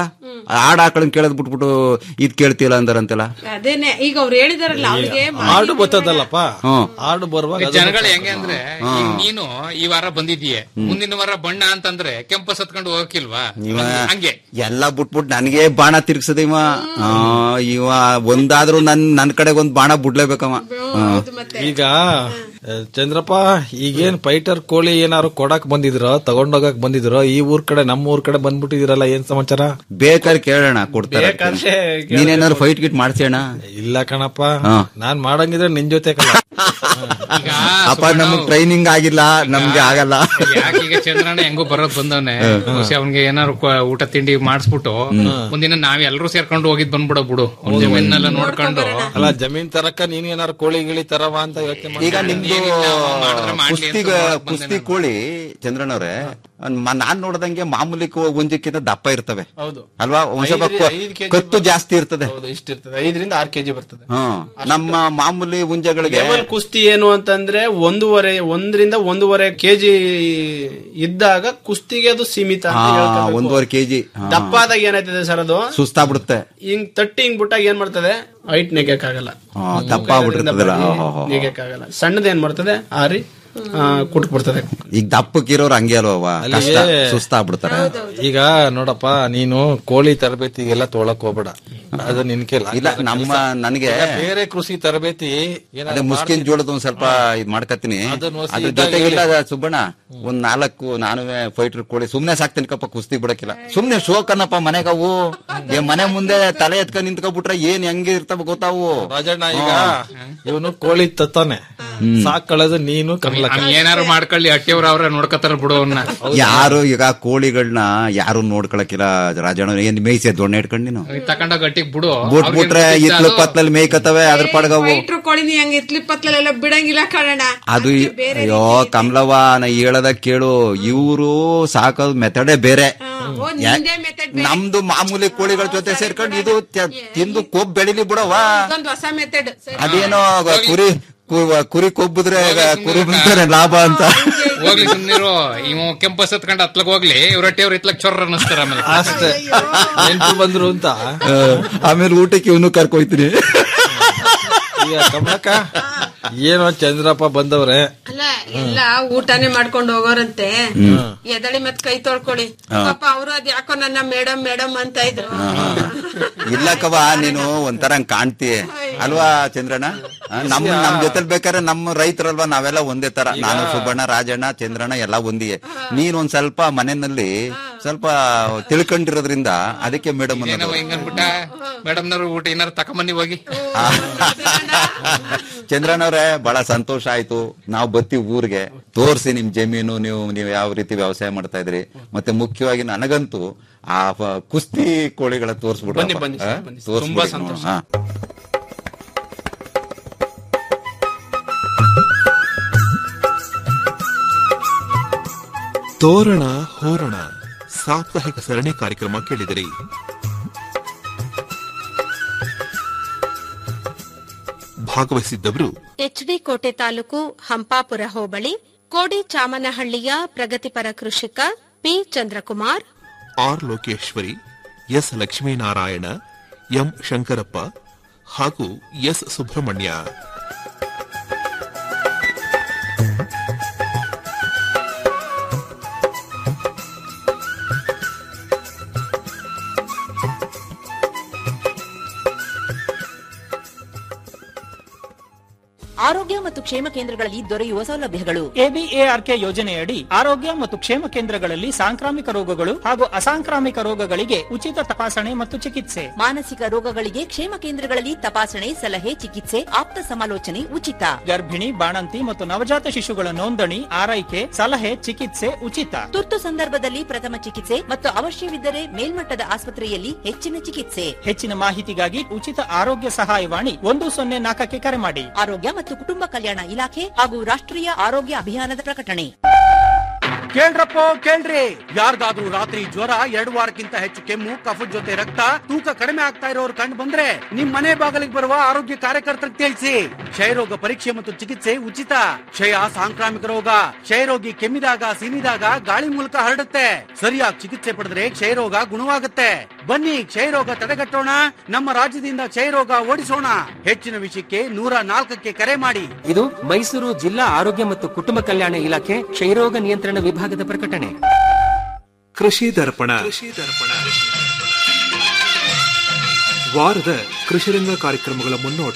ಆಡ್ ಆಕಳನ್ ಕೇಳದ್ ಬಿಟ್ಬಿಟ್ಟು ಇದ್ ಕೇಳ್ತಿಲ್ಲ ಅಂದಾರಂತೆಲ್ಲ ಅದೇನೆ ಈಗ ಅವ್ರು ಹೇಳಿದಾರಲ್ಲ ಅವ್ರಿಗೆ ಆಡು ಬರ್ತದಲ್ಲಪ್ಪ ಹ್ಮ್. ಆಡು ಬರುವಾಗ ಅದು ಜನಗಳು ಹೆಂಗೆ ಅಂದ್ರೆ ಈಗ ನೀನು ಈ ವಾರ ಬಂದಿದೀಯ ಮುಂದಿನ ವಾರ ಬಣ್ಣ ಅಂತಂದ್ರೆ ಕೆಂಪು ಸತ್ಕೊಂಡು ಹೋಗಕ್ಕಿಲ್ವಾ ಇವ ಹಂಗೆ ಎಲ್ಲ ಬಿಟ್ಬಿಟ್ಟು ನನಗೆ ಬಾಣ ತಿರ್ಗ್ಸದ ಇವ ಆ, ಇವ ಒಂದಾದ್ರೂ ನನ್ ನನ್ ಕಡೆಗೆ ಒಂದ್ ಬಾಣ ಬಿಡ್ಲೇಬೇಕವ ಹಾ. ಈಗ ಆ, ಚಂದ್ರಪ್ಪ ಈಗೇನ್ ಫೈಟರ್ ಕೋಳಿ ಏನಾರು ಕೊಡಕ್ ಬಂದಿದ್ರು ತಗೊಂಡೋಗಕ್ ಬಂದಿದ್ರು ಈ ಊರ್ ಕಡೆ ನಮ್ಮ ಊರ್ ಕಡೆ ಬಂದ್ಬಿಟ್ಟಿದಿರಲ್ಲ ಏನ್ ಸಮಾಚಾರ ಬೇಕಾದ್ರೆ ಕೇಳೋಣ ಕೊಡ್ತಾರೆ ಬೇಕಾದ್ರೆ ನೀನೇನಾದ್ರು ಫೈಟ್ ಗಿಟ್ ಮಾಡ್ಸೋಣ ಇಲ್ಲ ಕಣಪ್ಪ ಹಾ. ನಾನ್ ಮಾಡಂಗಿದ್ರೆ ನಿನ್ ಜೊತೆ ಕಲ ಅಪ್ಪ ನಮ್ಗ್ ಟ್ರೈನಿಂಗ್ ಆಗಿಲ್ಲ ನಮ್ಗೆ ಆಗಲ್ಲ ಯಾಕೆ ಈಗ ಚಂದ್ರಣ್ಣ ಹೆಂಗೋ ಬರೋದ್ ಬಂದವನೆ ಅವನ್ಗೆ ಏನಾರು ಕೊ- ಊಟ ತಿಂಡಿ ಮಾಡಿಸ್ಬಿಟ್ಟು ಒಂದಿನ ನಾವ್ ಎಲ್ರೂ ಸೇರ್ಕೊಂಡು ಹೋಗಿದ್ ಬಂದ್ಬಿಡೋ ಬಿಡು ಅವ್ನ್ ಜಮೀನೆಲ್ಲ ನೋಡ್ಕೊಂಡು ಅಲ್ಲ ಜಮೀನ್ ತರಕ ನೀನ್ ಏನಾರು ಕೋಳಿ ಗಿಳಿ ತರವ ಅಂತ ಯೋಚನೆ ಈಗ ನಿಮ್ದು ಕುಸ್ತಿ ಕುಸ್ತಿ ಕೋಳಿ ಚಂದ್ರನವ್ರೆ ಮ- ನಾನ್ ನೋಡ್ದಂಗೆ ಮಾಮೂಲಿ ಕೋ- ಗುಂಜಕ್ಕಿಂತ ದಪ್ಪ ಇರ್ತವೆ ಹೌದು ಅಲ್ವಾ ಒಂದ್ ಸ್ವಲ್ಪ ಐದು- ಕೊ- ಐದು ಕೆಜಿ ಕತ್ತು ಜಾಸ್ತಿ ಇರ್ತದೆ ಹೌದು ಇಷ್ಟಿರ್ತದೆ ಐದರಿಂದ ಆರು ಕೆಜಿ ಬರ್ತದೆ ಹ್ಮ್ ನಮ್ಮ ಮಾಮೂಲಿ ಗುಂಜಗಳಿಗೆ ಲೆವೆಲ್ ಕುಸ್ತಿ ಏನು ಅಂತಂದ್ರೆ ಒಂದೂವರೆ ಒಂದರಿಂದ ಒಂದೂವರೆ ಕೆಜಿ ಇದ್ದಾಗ ಕುಸ್ತಿಗೆ ಅದು ಸೀಮಿತ ಅಂತ ಹಾ, ಹೇಳ್ಕೊಬೇಕು. ಒಂದೂವರೆ ಕೆಜಿ ದಪ್ಪ ಆದಾಗ ಏನಾಯ್ತದೆ ಸರ್ ಅದು ಸುಸ್ತಾಗ್ಬಿಡುತ್ತೆ ಹಿಂಗ್ ತಟ್ಟಿ ಹಿಂಗ್ ಬಿಟ್ಟಾಗ ಏನ್ ಮಾಡ್ತದೆ ಹೈಟ್ ನೆಗೆಕ್ಕಾಗಲ್ಲ ಹಾ, ದಪ್ಪ ಆಗ್ಬಿಟ್ಟಿರ್ತದಲ್ಲ ನೆಗೆಕ್ಕಾಗಲ್ಲ ಸಣ್ಣದ ಏನ್ ಮಾಡ್ತದೆ ಆರಿ ಕುಟ್ಕ್ ಬಿಡ್ತದೆ ಈಗ ದಪ್ಪಕ್ಕಿರೋರು ಹಂಗೆ ಅಲ್ವಾ ಕಷ್ಟ ಅಲ್ಲಿಗೆ- ಸುಸ್ತಾಗ್ಬಿಡ್ತಾರೆ ಈಗ ನೋಡಪ್ಪ ನೀನು ಕೋಳಿ ತರಬೇತಿಗೆಲ್ಲ ತೊಳಕ್ ಹೋಗ್ಬೇಡ ಅದು ನಿನ್ ಕೆಲ ಇಲ್ಲ ನಮ್ಮ ನನಗೆ ಬೇರೆ ಕೃಷಿ ತರಬೇತಿ ಅದೇ ಮುಸ್ಕಿನ್ ಜೋಳದ ಒಂದ್ ಸ್ವಲ್ಪ ಇದ್ ಮಾಡ್ಕತೀನಿ ಅದನ್ನ ಹೊಸಿ ಅದ್ರ ಇದ್ದಾಗ ಜೊತೆಗಿಲ್ಲ ಸುಬ್ಬಣ್ಣ ಒಂದ್ ನಾಲ್ಕು ನಾನು ಫೈಟರ್ ಕೋಳಿ ಸುಮ್ನೆ ಸಾಕ್ತೀನಿ ಕಪ್ಪ ಕುಸ್ತಿ ಬಿಡಕ್ಕಿಲ್ಲ ಸುಮ್ನೆ ಶೋಕನಪ್ಪ ಮನೆಗವು ಏ ಮನೆ ಮುಂದೆ ತಲೆ ಎತ್ಕೊಂಡ್ ನಿಂತ್ಕೊಬಿಟ್ರೆ ಏನ್ ಹೆಂಗೆ ಇರ್ತಾವ ಗೊತ್ತಾವು ರಾಜಣ್ಣ ಈಗ ಇವನು ಕೋಳಿ ತತ್ತಾನೆ ಸಾಕೊಳ್ಳೋದು ನೀನು ಕಮಲಕ್ಕ ಅವ್ನ್ ಏನಾರು ಮಾಡ್ಕೊಳ್ಳಿ ಹಟ್ಟಿಯವ್ರ ಅವ್ರ ನೋಡ್ಕತಾರ ಬಿಡು ಅವನ್ನ ಯಾರು ಈಗ ಕೋಳಿಗಳನ್ನ ಯಾರು ನೋಡ್ಕೊಳಕಿಲ್ಲ ರಾಜಣ್ಣ ಏನ್ ಮೇಯ್ಸಿ ದೊಣ್ಣೆ ಇಟ್ಕೊಂಡ್ ನೀನು ತಕೊಂಡೋಗ ಗಟ್ಟಿಗ್ ಬಿಡು ಬಿಟ್ಬಿಟ್ರೆ ಇತ್ಲು ಪತ್ಲಲ್ಲಿ ಮೇಯ್ಕತ್ತವೆ ಅದ್ರ ಪಡ್ಗವು ಫೈಟ್ರು ಕೋಳಿನಿ ಹಂಗ ಇತ್ಲಿ ಪತ್ಲೆಲ್ಲ ಬಿಡಂಗಿಲ್ಲ ಕಾಣಣ ಅದು ಅಯ್ಯೋ ಕಮಲವ್ವ ನಾ ಹೇಳದ ಕೇಳು ಇವರು ಸಾಕೋದ್ ಮೆಥಡೇ ಬೇರೆ ಯಾ- ನಮ್ದು ಮಾಮೂಲಿ ಕೋಳಿಗಳ ಜೊತೆ ಸೇರ್ಕೊಂಡು ಇದು ತ- ತಿಂದು ಕೊಬ್ಬ್ ಬೆಳಿಲಿ ಬಿಡವಾ ಇದೊಂದು ಹೊಸ ಮೆಥಡ್ ಅದೇನೋ ಕುರಿ ಕು- ಕುರಿ ಕೊಬ್ಬಿದ್ರೆ ಕುರಿ ಬಿಡ್ತಾರೆ ಲಾಭ ಅಂತ ಹೋಗ್ಲಿ ಸುಮ್ನಿರು ಇವ ಕೆಂಪ ಸತ್ಕೊಂಡ್ ಹತ್ಲಕ್ ಹೋಗ್ಲಿ ಇವ್ರ ಹಟ್ಟಿಯವ್ರ ಇತ್ಲಕ್ ಚೊರ್ರ ಅನ್ನಿಸ್ತಾರ ಆಮೇಲೆ ಅಷ್ಟೇ ನೆಂಟು ಬಂದ್ರು ಅಂತ ಆ, ಆಮೇಲೆ ಊಟಕ್ಕೆ ಇವನು ಕರ್ಕೊಯ್ತೀನಿ ಈಗ ಕಮಲಕ್ಕ ಏನೋ ಚಂದ್ರಪ್ಪ ಬಂದವ್ರೆ ಅಲ್ಲ ಎಲ್ಲ ಊಟನೇ ಮಾಡ್ಕೊಂಡು ಹೋಗೋರಂತೆ ಹ್ಮ್. ಎದಳಿ ಮತ್ ಕೈ ತೊಳ್ಕೊಳ್ಳಿ ಹಾ. ಪಾಪ ಅವರು ಅದ್ ಯಾಕೋ ನನ್ನ ಮೇಡಮ್ ಮೇಡಮ್ ಅಂತ ಇದ್ರು ಇಲ್ಲಕ್ಕವ ನೀನು ಒಂಥರ ಹಂಗ್ ಕಾಣ್ತೀಯ ಅಲ್ವಾ ಚಂದ್ರಣ್ಣ ಆ, ನಮ್ ನಮ್ ಜೊತೆಲ್ ಬೇಕಾದ್ರೆ ನಮ್ಮ ರೈತರಲ್ವಾ ನಾವೆಲ್ಲ ಒಂದೇ ತರ ನಾನು ಸುಬ್ಬಣ್ಣ ರಾಜಣ್ಣ ಚಂದ್ರಣ್ಣ ಎಲ್ಲ ಒಂದಿಗೆ ನೀನ್ ಒಂದ್ ಸ್ವಲ್ಪ ಮನೆಯಲ್ಲಿ ಸ್ವಲ್ಪ ತಿಳ್ಕೊಂಡಿರೋದ್ರಿಂದ ಅದಕ್ಕೆ ಮೇಡಮ್ ಅನ್ನೋದು ಏನವ ಹಿಂಗ್ ಅನ್ಬಿಟ್ಟ ಮೇಡಮ್ನವ್ರು ಊಟ ಏನಾರು ತಕೊಂಬನ್ನಿ ಹೋಗಿ ಚಂದ್ರನವ್ರೆ ಬಹಳ ಸಂತೋಷ ಆಯ್ತು ನಾವು ಬರ್ತೀವಿ ಊರಿಗೆ ತೋರ್ಸಿ ನಿಮ್ ಜಮೀನು ನೀವು ನೀವು ಯಾವ ರೀತಿ ವ್ಯವಸಾಯ ಮಾಡ್ತಾ ಇದ್ರಿ ಮತ್ತೆ ಮುಖ್ಯವಾಗಿ ನನಗಂತೂ ಆ ಪ- ಕುಸ್ತಿ ಕೋಳಿಗಳ ತೋರ್ಸ್ಬಿಟ್ಟು ಬನ್ನಿ, ಬನ್ನಿ ಸರ್, ಬನ್ನಿ ಸರ್. ತುಂಬಾ ಸಂತೋಷ. ತೋರಣ ಹೋರಣ ಸಾಪ್ತಾಹಿಕ ಸರಣಿ ಕಾರ್ಯಕ್ರಮ ಕೇಳಿದಿರಿ ಭಾಗವಹಿಸಿದ್ದವರು ಎಚ್ಡಿ ಕೋಟೆ ತಾಲೂಕು ಹಂಪಾಪುರ ಹೋಬಳಿ ಕೋಡಿ ಚಾಮನಹಳ್ಳಿಯ ಪ್ರಗತಿಪರ ಕೃಷಿಕ P Chandrakumar R Lokeshwari S Lakshminarayana M Shankarappa ಹಾಗೂ ಎಸ್ ಸುಬ್ರಹ್ಮಣ್ಯ ಆರೋಗ್ಯ ಮತ್ತು ಕ್ಷೇಮ ಕೇಂದ್ರಗಳಲ್ಲಿ ದೊರೆಯುವ ಸೌಲಭ್ಯಗಳು ಎಬಿಎಆರ್ಕೆ ಯೋಜನೆಯಡಿ ಆರೋಗ್ಯ ಮತ್ತು ಕ್ಷೇಮ ಕೇಂದ್ರಗಳಲ್ಲಿ ಸಾಂಕ್ರಾಮಿಕ ರೋಗಗಳು ಹಾಗೂ ಅಸಾಂಕ್ರಾಮಿಕ ರೋಗಗಳಿಗೆ ಉಚಿತ ತಪಾಸಣೆ ಮತ್ತು ಚಿಕಿತ್ಸೆ ಮಾನಸಿಕ ರೋಗಗಳಿಗೆ ಕ್ಷೇಮ ಕೇಂದ್ರಗಳಲ್ಲಿ ತಪಾಸಣೆ ಸಲಹೆ ಚಿಕಿತ್ಸೆ ಆಪ್ತ ಸಮಾಲೋಚನೆ ಉಚಿತ ಗರ್ಭಿಣಿ ಬಾಣಂತಿ ಮತ್ತು ನವಜಾತ ಶಿಶುಗಳ ನೋಂದಣಿ ಆರೈಕೆ ಸಲಹೆ ಚಿಕಿತ್ಸೆ ಉಚಿತ ತುರ್ತು ಸಂದರ್ಭದಲ್ಲಿ ಪ್ರಥಮ ಚಿಕಿತ್ಸೆ ಮತ್ತು ಅವಶ್ಯವಿದ್ದರೆ ಮೇಲ್ಮಟ್ಟದ ಆಸ್ಪತ್ರೆಯಲ್ಲಿ ಹೆಚ್ಚಿನ ಚಿಕಿತ್ಸೆ ಹೆಚ್ಚಿನ ಮಾಹಿತಿಗಾಗಿ ಉಚಿತ ಆರೋಗ್ಯ ಸಹಾಯವಾಣಿ ಒಂದು ಸೊನ್ನೆ ನಾಲ್ಕಕ್ಕೆ ಕರೆ ಮಾಡಿ ಆರೋಗ್ಯ ಮತ್ತು ಕುಟುಂಬ ಕಲ್ಯಾಣ ಇಲಾಖೆ ಹಾಗೂ ರಾಷ್ಟ್ರೀಯ ಆರೋಗ್ಯ ಅಭಿಯಾನದ ಪ್ರಕಟಣೆ ಕೇಳ್ರಪ್ಪೋ ಕೇಳ್ರಿ ಯಾರ್ದಾದ್ರೂ ರಾತ್ರಿ ಜ್ವರ ಎರಡು ವಾರಕ್ಕಿಂತ ಹೆಚ್ಚು ಕೆಮ್ಮು ಕಫದ ಜೊತೆ ರಕ್ತ ತೂಕ ಕಡಿಮೆ ಆಗ್ತಾ ಇರೋರು ಕಂಡು ಬಂದ್ರೆ ನಿಮ್ ಮನೆ ಬಾಗಿಲಿಗೆ ಬರುವ ಆರೋಗ್ಯ ಕಾರ್ಯಕರ್ತರಿಗೆ ತಿಳಿಸಿ ಕ್ಷಯರೋಗ ಪರೀಕ್ಷೆ ಮತ್ತು ಚಿಕಿತ್ಸೆ ಉಚಿತ ಕ್ಷಯ ಸಾಂಕ್ರಾಮಿಕ ರೋಗ ಕ್ಷಯರೋಗಿ ಕೆಮ್ಮಿದಾಗ ಸೀನಿದಾಗ ಗಾಳಿ ಮೂಲಕ ಹರಡುತ್ತೆ ಸರಿಯಾಗಿ ಚಿಕಿತ್ಸೆ ಪಡೆದ್ರೆ ಕ್ಷಯರೋಗ ಗುಣವಾಗುತ್ತೆ ಬನ್ನಿ ಕ್ಷಯರೋಗ ತಡೆಗಟ್ಟೋಣ ನಮ್ಮ ರಾಜ್ಯದಿಂದ ಕ್ಷಯರೋಗ ಓಡಿಸೋಣ ಹೆಚ್ಚಿನ ವಿಷಯಕ್ಕೆ ನೂರ ನಾಲ್ಕಕ್ಕೆ ಕರೆ ಮಾಡಿ ಇದು ಮೈಸೂರು ಜಿಲ್ಲಾ ಆರೋಗ್ಯ ಮತ್ತು ಕುಟುಂಬ ಕಲ್ಯಾಣ ಇಲಾಖೆ ಕ್ಷಯರೋಗ ನಿಯಂತ್ರಣ ವಿಭಾಗದ ಪ್ರಕಟಣೆ ಕೃಷಿ ದರ್ಪಣ ವಾರದ ಕೃಷಿರಂಗ ಕಾರ್ಯಕ್ರಮಗಳ ಮುನ್ನೋಟ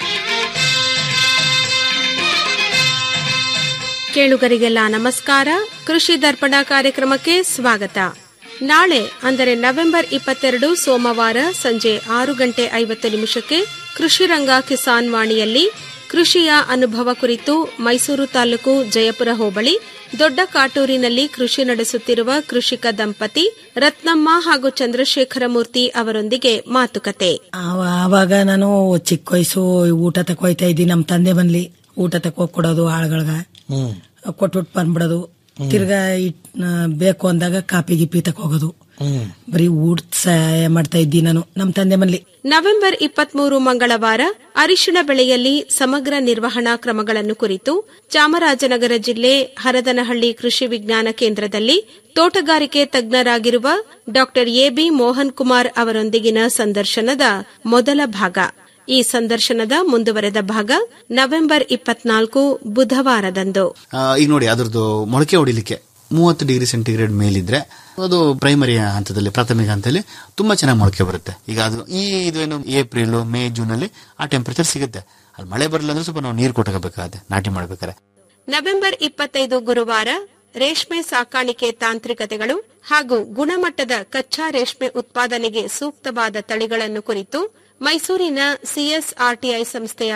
ಕೇಳುಗರಿಗೆಲ್ಲ ನಮಸ್ಕಾರ ಕೃಷಿ ದರ್ಪಣ ಕಾರ್ಯಕ್ರಮಕ್ಕೆ ಸ್ವಾಗತ ನಾಳೆ ಅಂದರೆ ನವೆಂಬರ್ ಇಪ್ಪತ್ತೆರಡು ಸೋಮವಾರ ಸಂಜೆ ಆರು ಗಂಟೆ ಐವತ್ತು ನಿಮಿಷಕ್ಕೆ ಕೃಷಿ ರಂಗ ಕಿಸಾನ್ ವಾಣಿಯಲ್ಲಿ ಕೃಷಿಯ ಅನುಭವ ಕುರಿತು ಮೈಸೂರು ತಾಲೂಕು ಜಯಪುರ ಹೋಬಳಿ ದೊಡ್ಡ ಕಾಟೂರಿನಲ್ಲಿ ಕೃಷಿ ನಡೆಸುತ್ತಿರುವ ಕೃಷಿಕ ದಂಪತಿ ರತ್ನಮ್ಮ ಹಾಗೂ ಚಂದ್ರಶೇಖರ ಮೂರ್ತಿ ಅವರೊಂದಿಗೆ ಮಾತುಕತೆ ಆವ- ಆವಾಗ ನಾನು ಚಿಕ್ಕ ವಯಸ್ಸು ಊಟ ತಕೋಯ್ತಾ ಇದ್ದಿ ನಮ್ ತಂದೆ ಬಂದ್ಲಿ ಊಟ ತಕೋ ಕೊಡೋದು ಆಳ್ಗಳ್ಗ ಕೊಟ್ಬಿಟ್ಟು ಬಂದ್ಬಿಡೋದು ತಿರ್ಗಾ ಇಟ್ ಆ, ಬೇಕು ಅಂದಾಗ ಕಾಪಿ ಗಿಪಿ ತಕೋಗೋದು ಬರೀ ಊಟ ಸಹಾಯ ಮಾಡ್ತಾ ಇದ್ದಿ ನಾನು ನಮ್ ತಂದೆ ಮನ್ಲಿ ನವೆಂಬರ್ ಇಪ್ಪತ್ಮೂರು ಮಂಗಳವಾರ ಅರಿಶಿಣ ಬೆಳೆಯಲ್ಲಿ ಸಮಗ್ರ ನಿರ್ವಹಣಾ ಕ್ರಮಗಳನ್ನು ಕುರಿತು ಚಾಮರಾಜನಗರ ಜಿಲ್ಲೆ ಹರದನಹಳ್ಳಿ ಕೃಷಿ ವಿಜ್ಞಾನ ಕೇಂದ್ರದಲ್ಲಿ ತೋಟಗಾರಿಕೆ ತಜ್ಞರಾಗಿರುವ ಡಾ ಎಬಿ ಮೋಹನ್ ಕುಮಾರ್ ಅವರೊಂದಿಗಿನ ಸಂದರ್ಶನದ ಮೊದಲ ಭಾಗ ಈ ಸಂದರ್ಶನದ ಮುಂದುವರೆದ ಭಾಗ ನವೆಂಬರ್ ಇಪ್ಪತ್ನಾಲ್ಕು ಬುಧವಾರದಂದು ಆ, ಈಗ ನೋಡಿ ಅದ್ರದ್ದು ಮೊಳಕೆ ಹೊಡಿಲಿಕ್ಕೆ ಮೂವತ್ತು ಡಿಗ್ರಿ ಸೆಂಟಿಗ್ರೇಡ್ ಮೇಲಿದ್ರೆ ಅದು ಪ್ರೈಮರಿ ಹಂತದಲ್ಲಿ ಪ್ರಾಥಮಿಕ ಹಂತದಲ್ಲಿ ತುಂಬಾ ಚೆನ್ನಾಗಿ ಮೊಳಕೆ ಬರುತ್ತೆ ಈಗ ಅದು ಈ ಇದು ಏನು ಏಪ್ರಿಲ್ ಮೇ ಜೂನ್ ಅಲ್ಲಿ ಆ ಟೆಂಪರೇಚರ್ ಸಿಗುತ್ತೆ ಅಲ್ಲಿ ಮಳೆ ಬರಲಿಲ್ಲ ಅಂದ್ರೆ ಸ್ವಲ್ಪ ನಾವು ನೀರು ಕೊಟ್ಟಬೇಕಾಗತ್ತೆ ನಾಟಿ ಮಾಡ್ಬೇಕಾದ್ರೆ ನವೆಂಬರ್ ಇಪ್ಪತ್ತೈದು ಗುರುವಾರ ರೇಷ್ಮೆ ಸಾಕಾಣಿಕೆ ತಾಂತ್ರಿಕತೆಗಳು ಹಾಗೂ ಗುಣಮಟ್ಟದ ಕಚ್ಚಾ ರೇಷ್ಮೆ ಉತ್ಪಾದನೆಗೆ ಸೂಕ್ತವಾದ ತಳಿಗಳನ್ನು ಕುರಿತು ಮೈಸೂರಿನ ಸಿಎಸ್ಆರ್ಟಿಐ ಸಂಸ್ಥೆಯ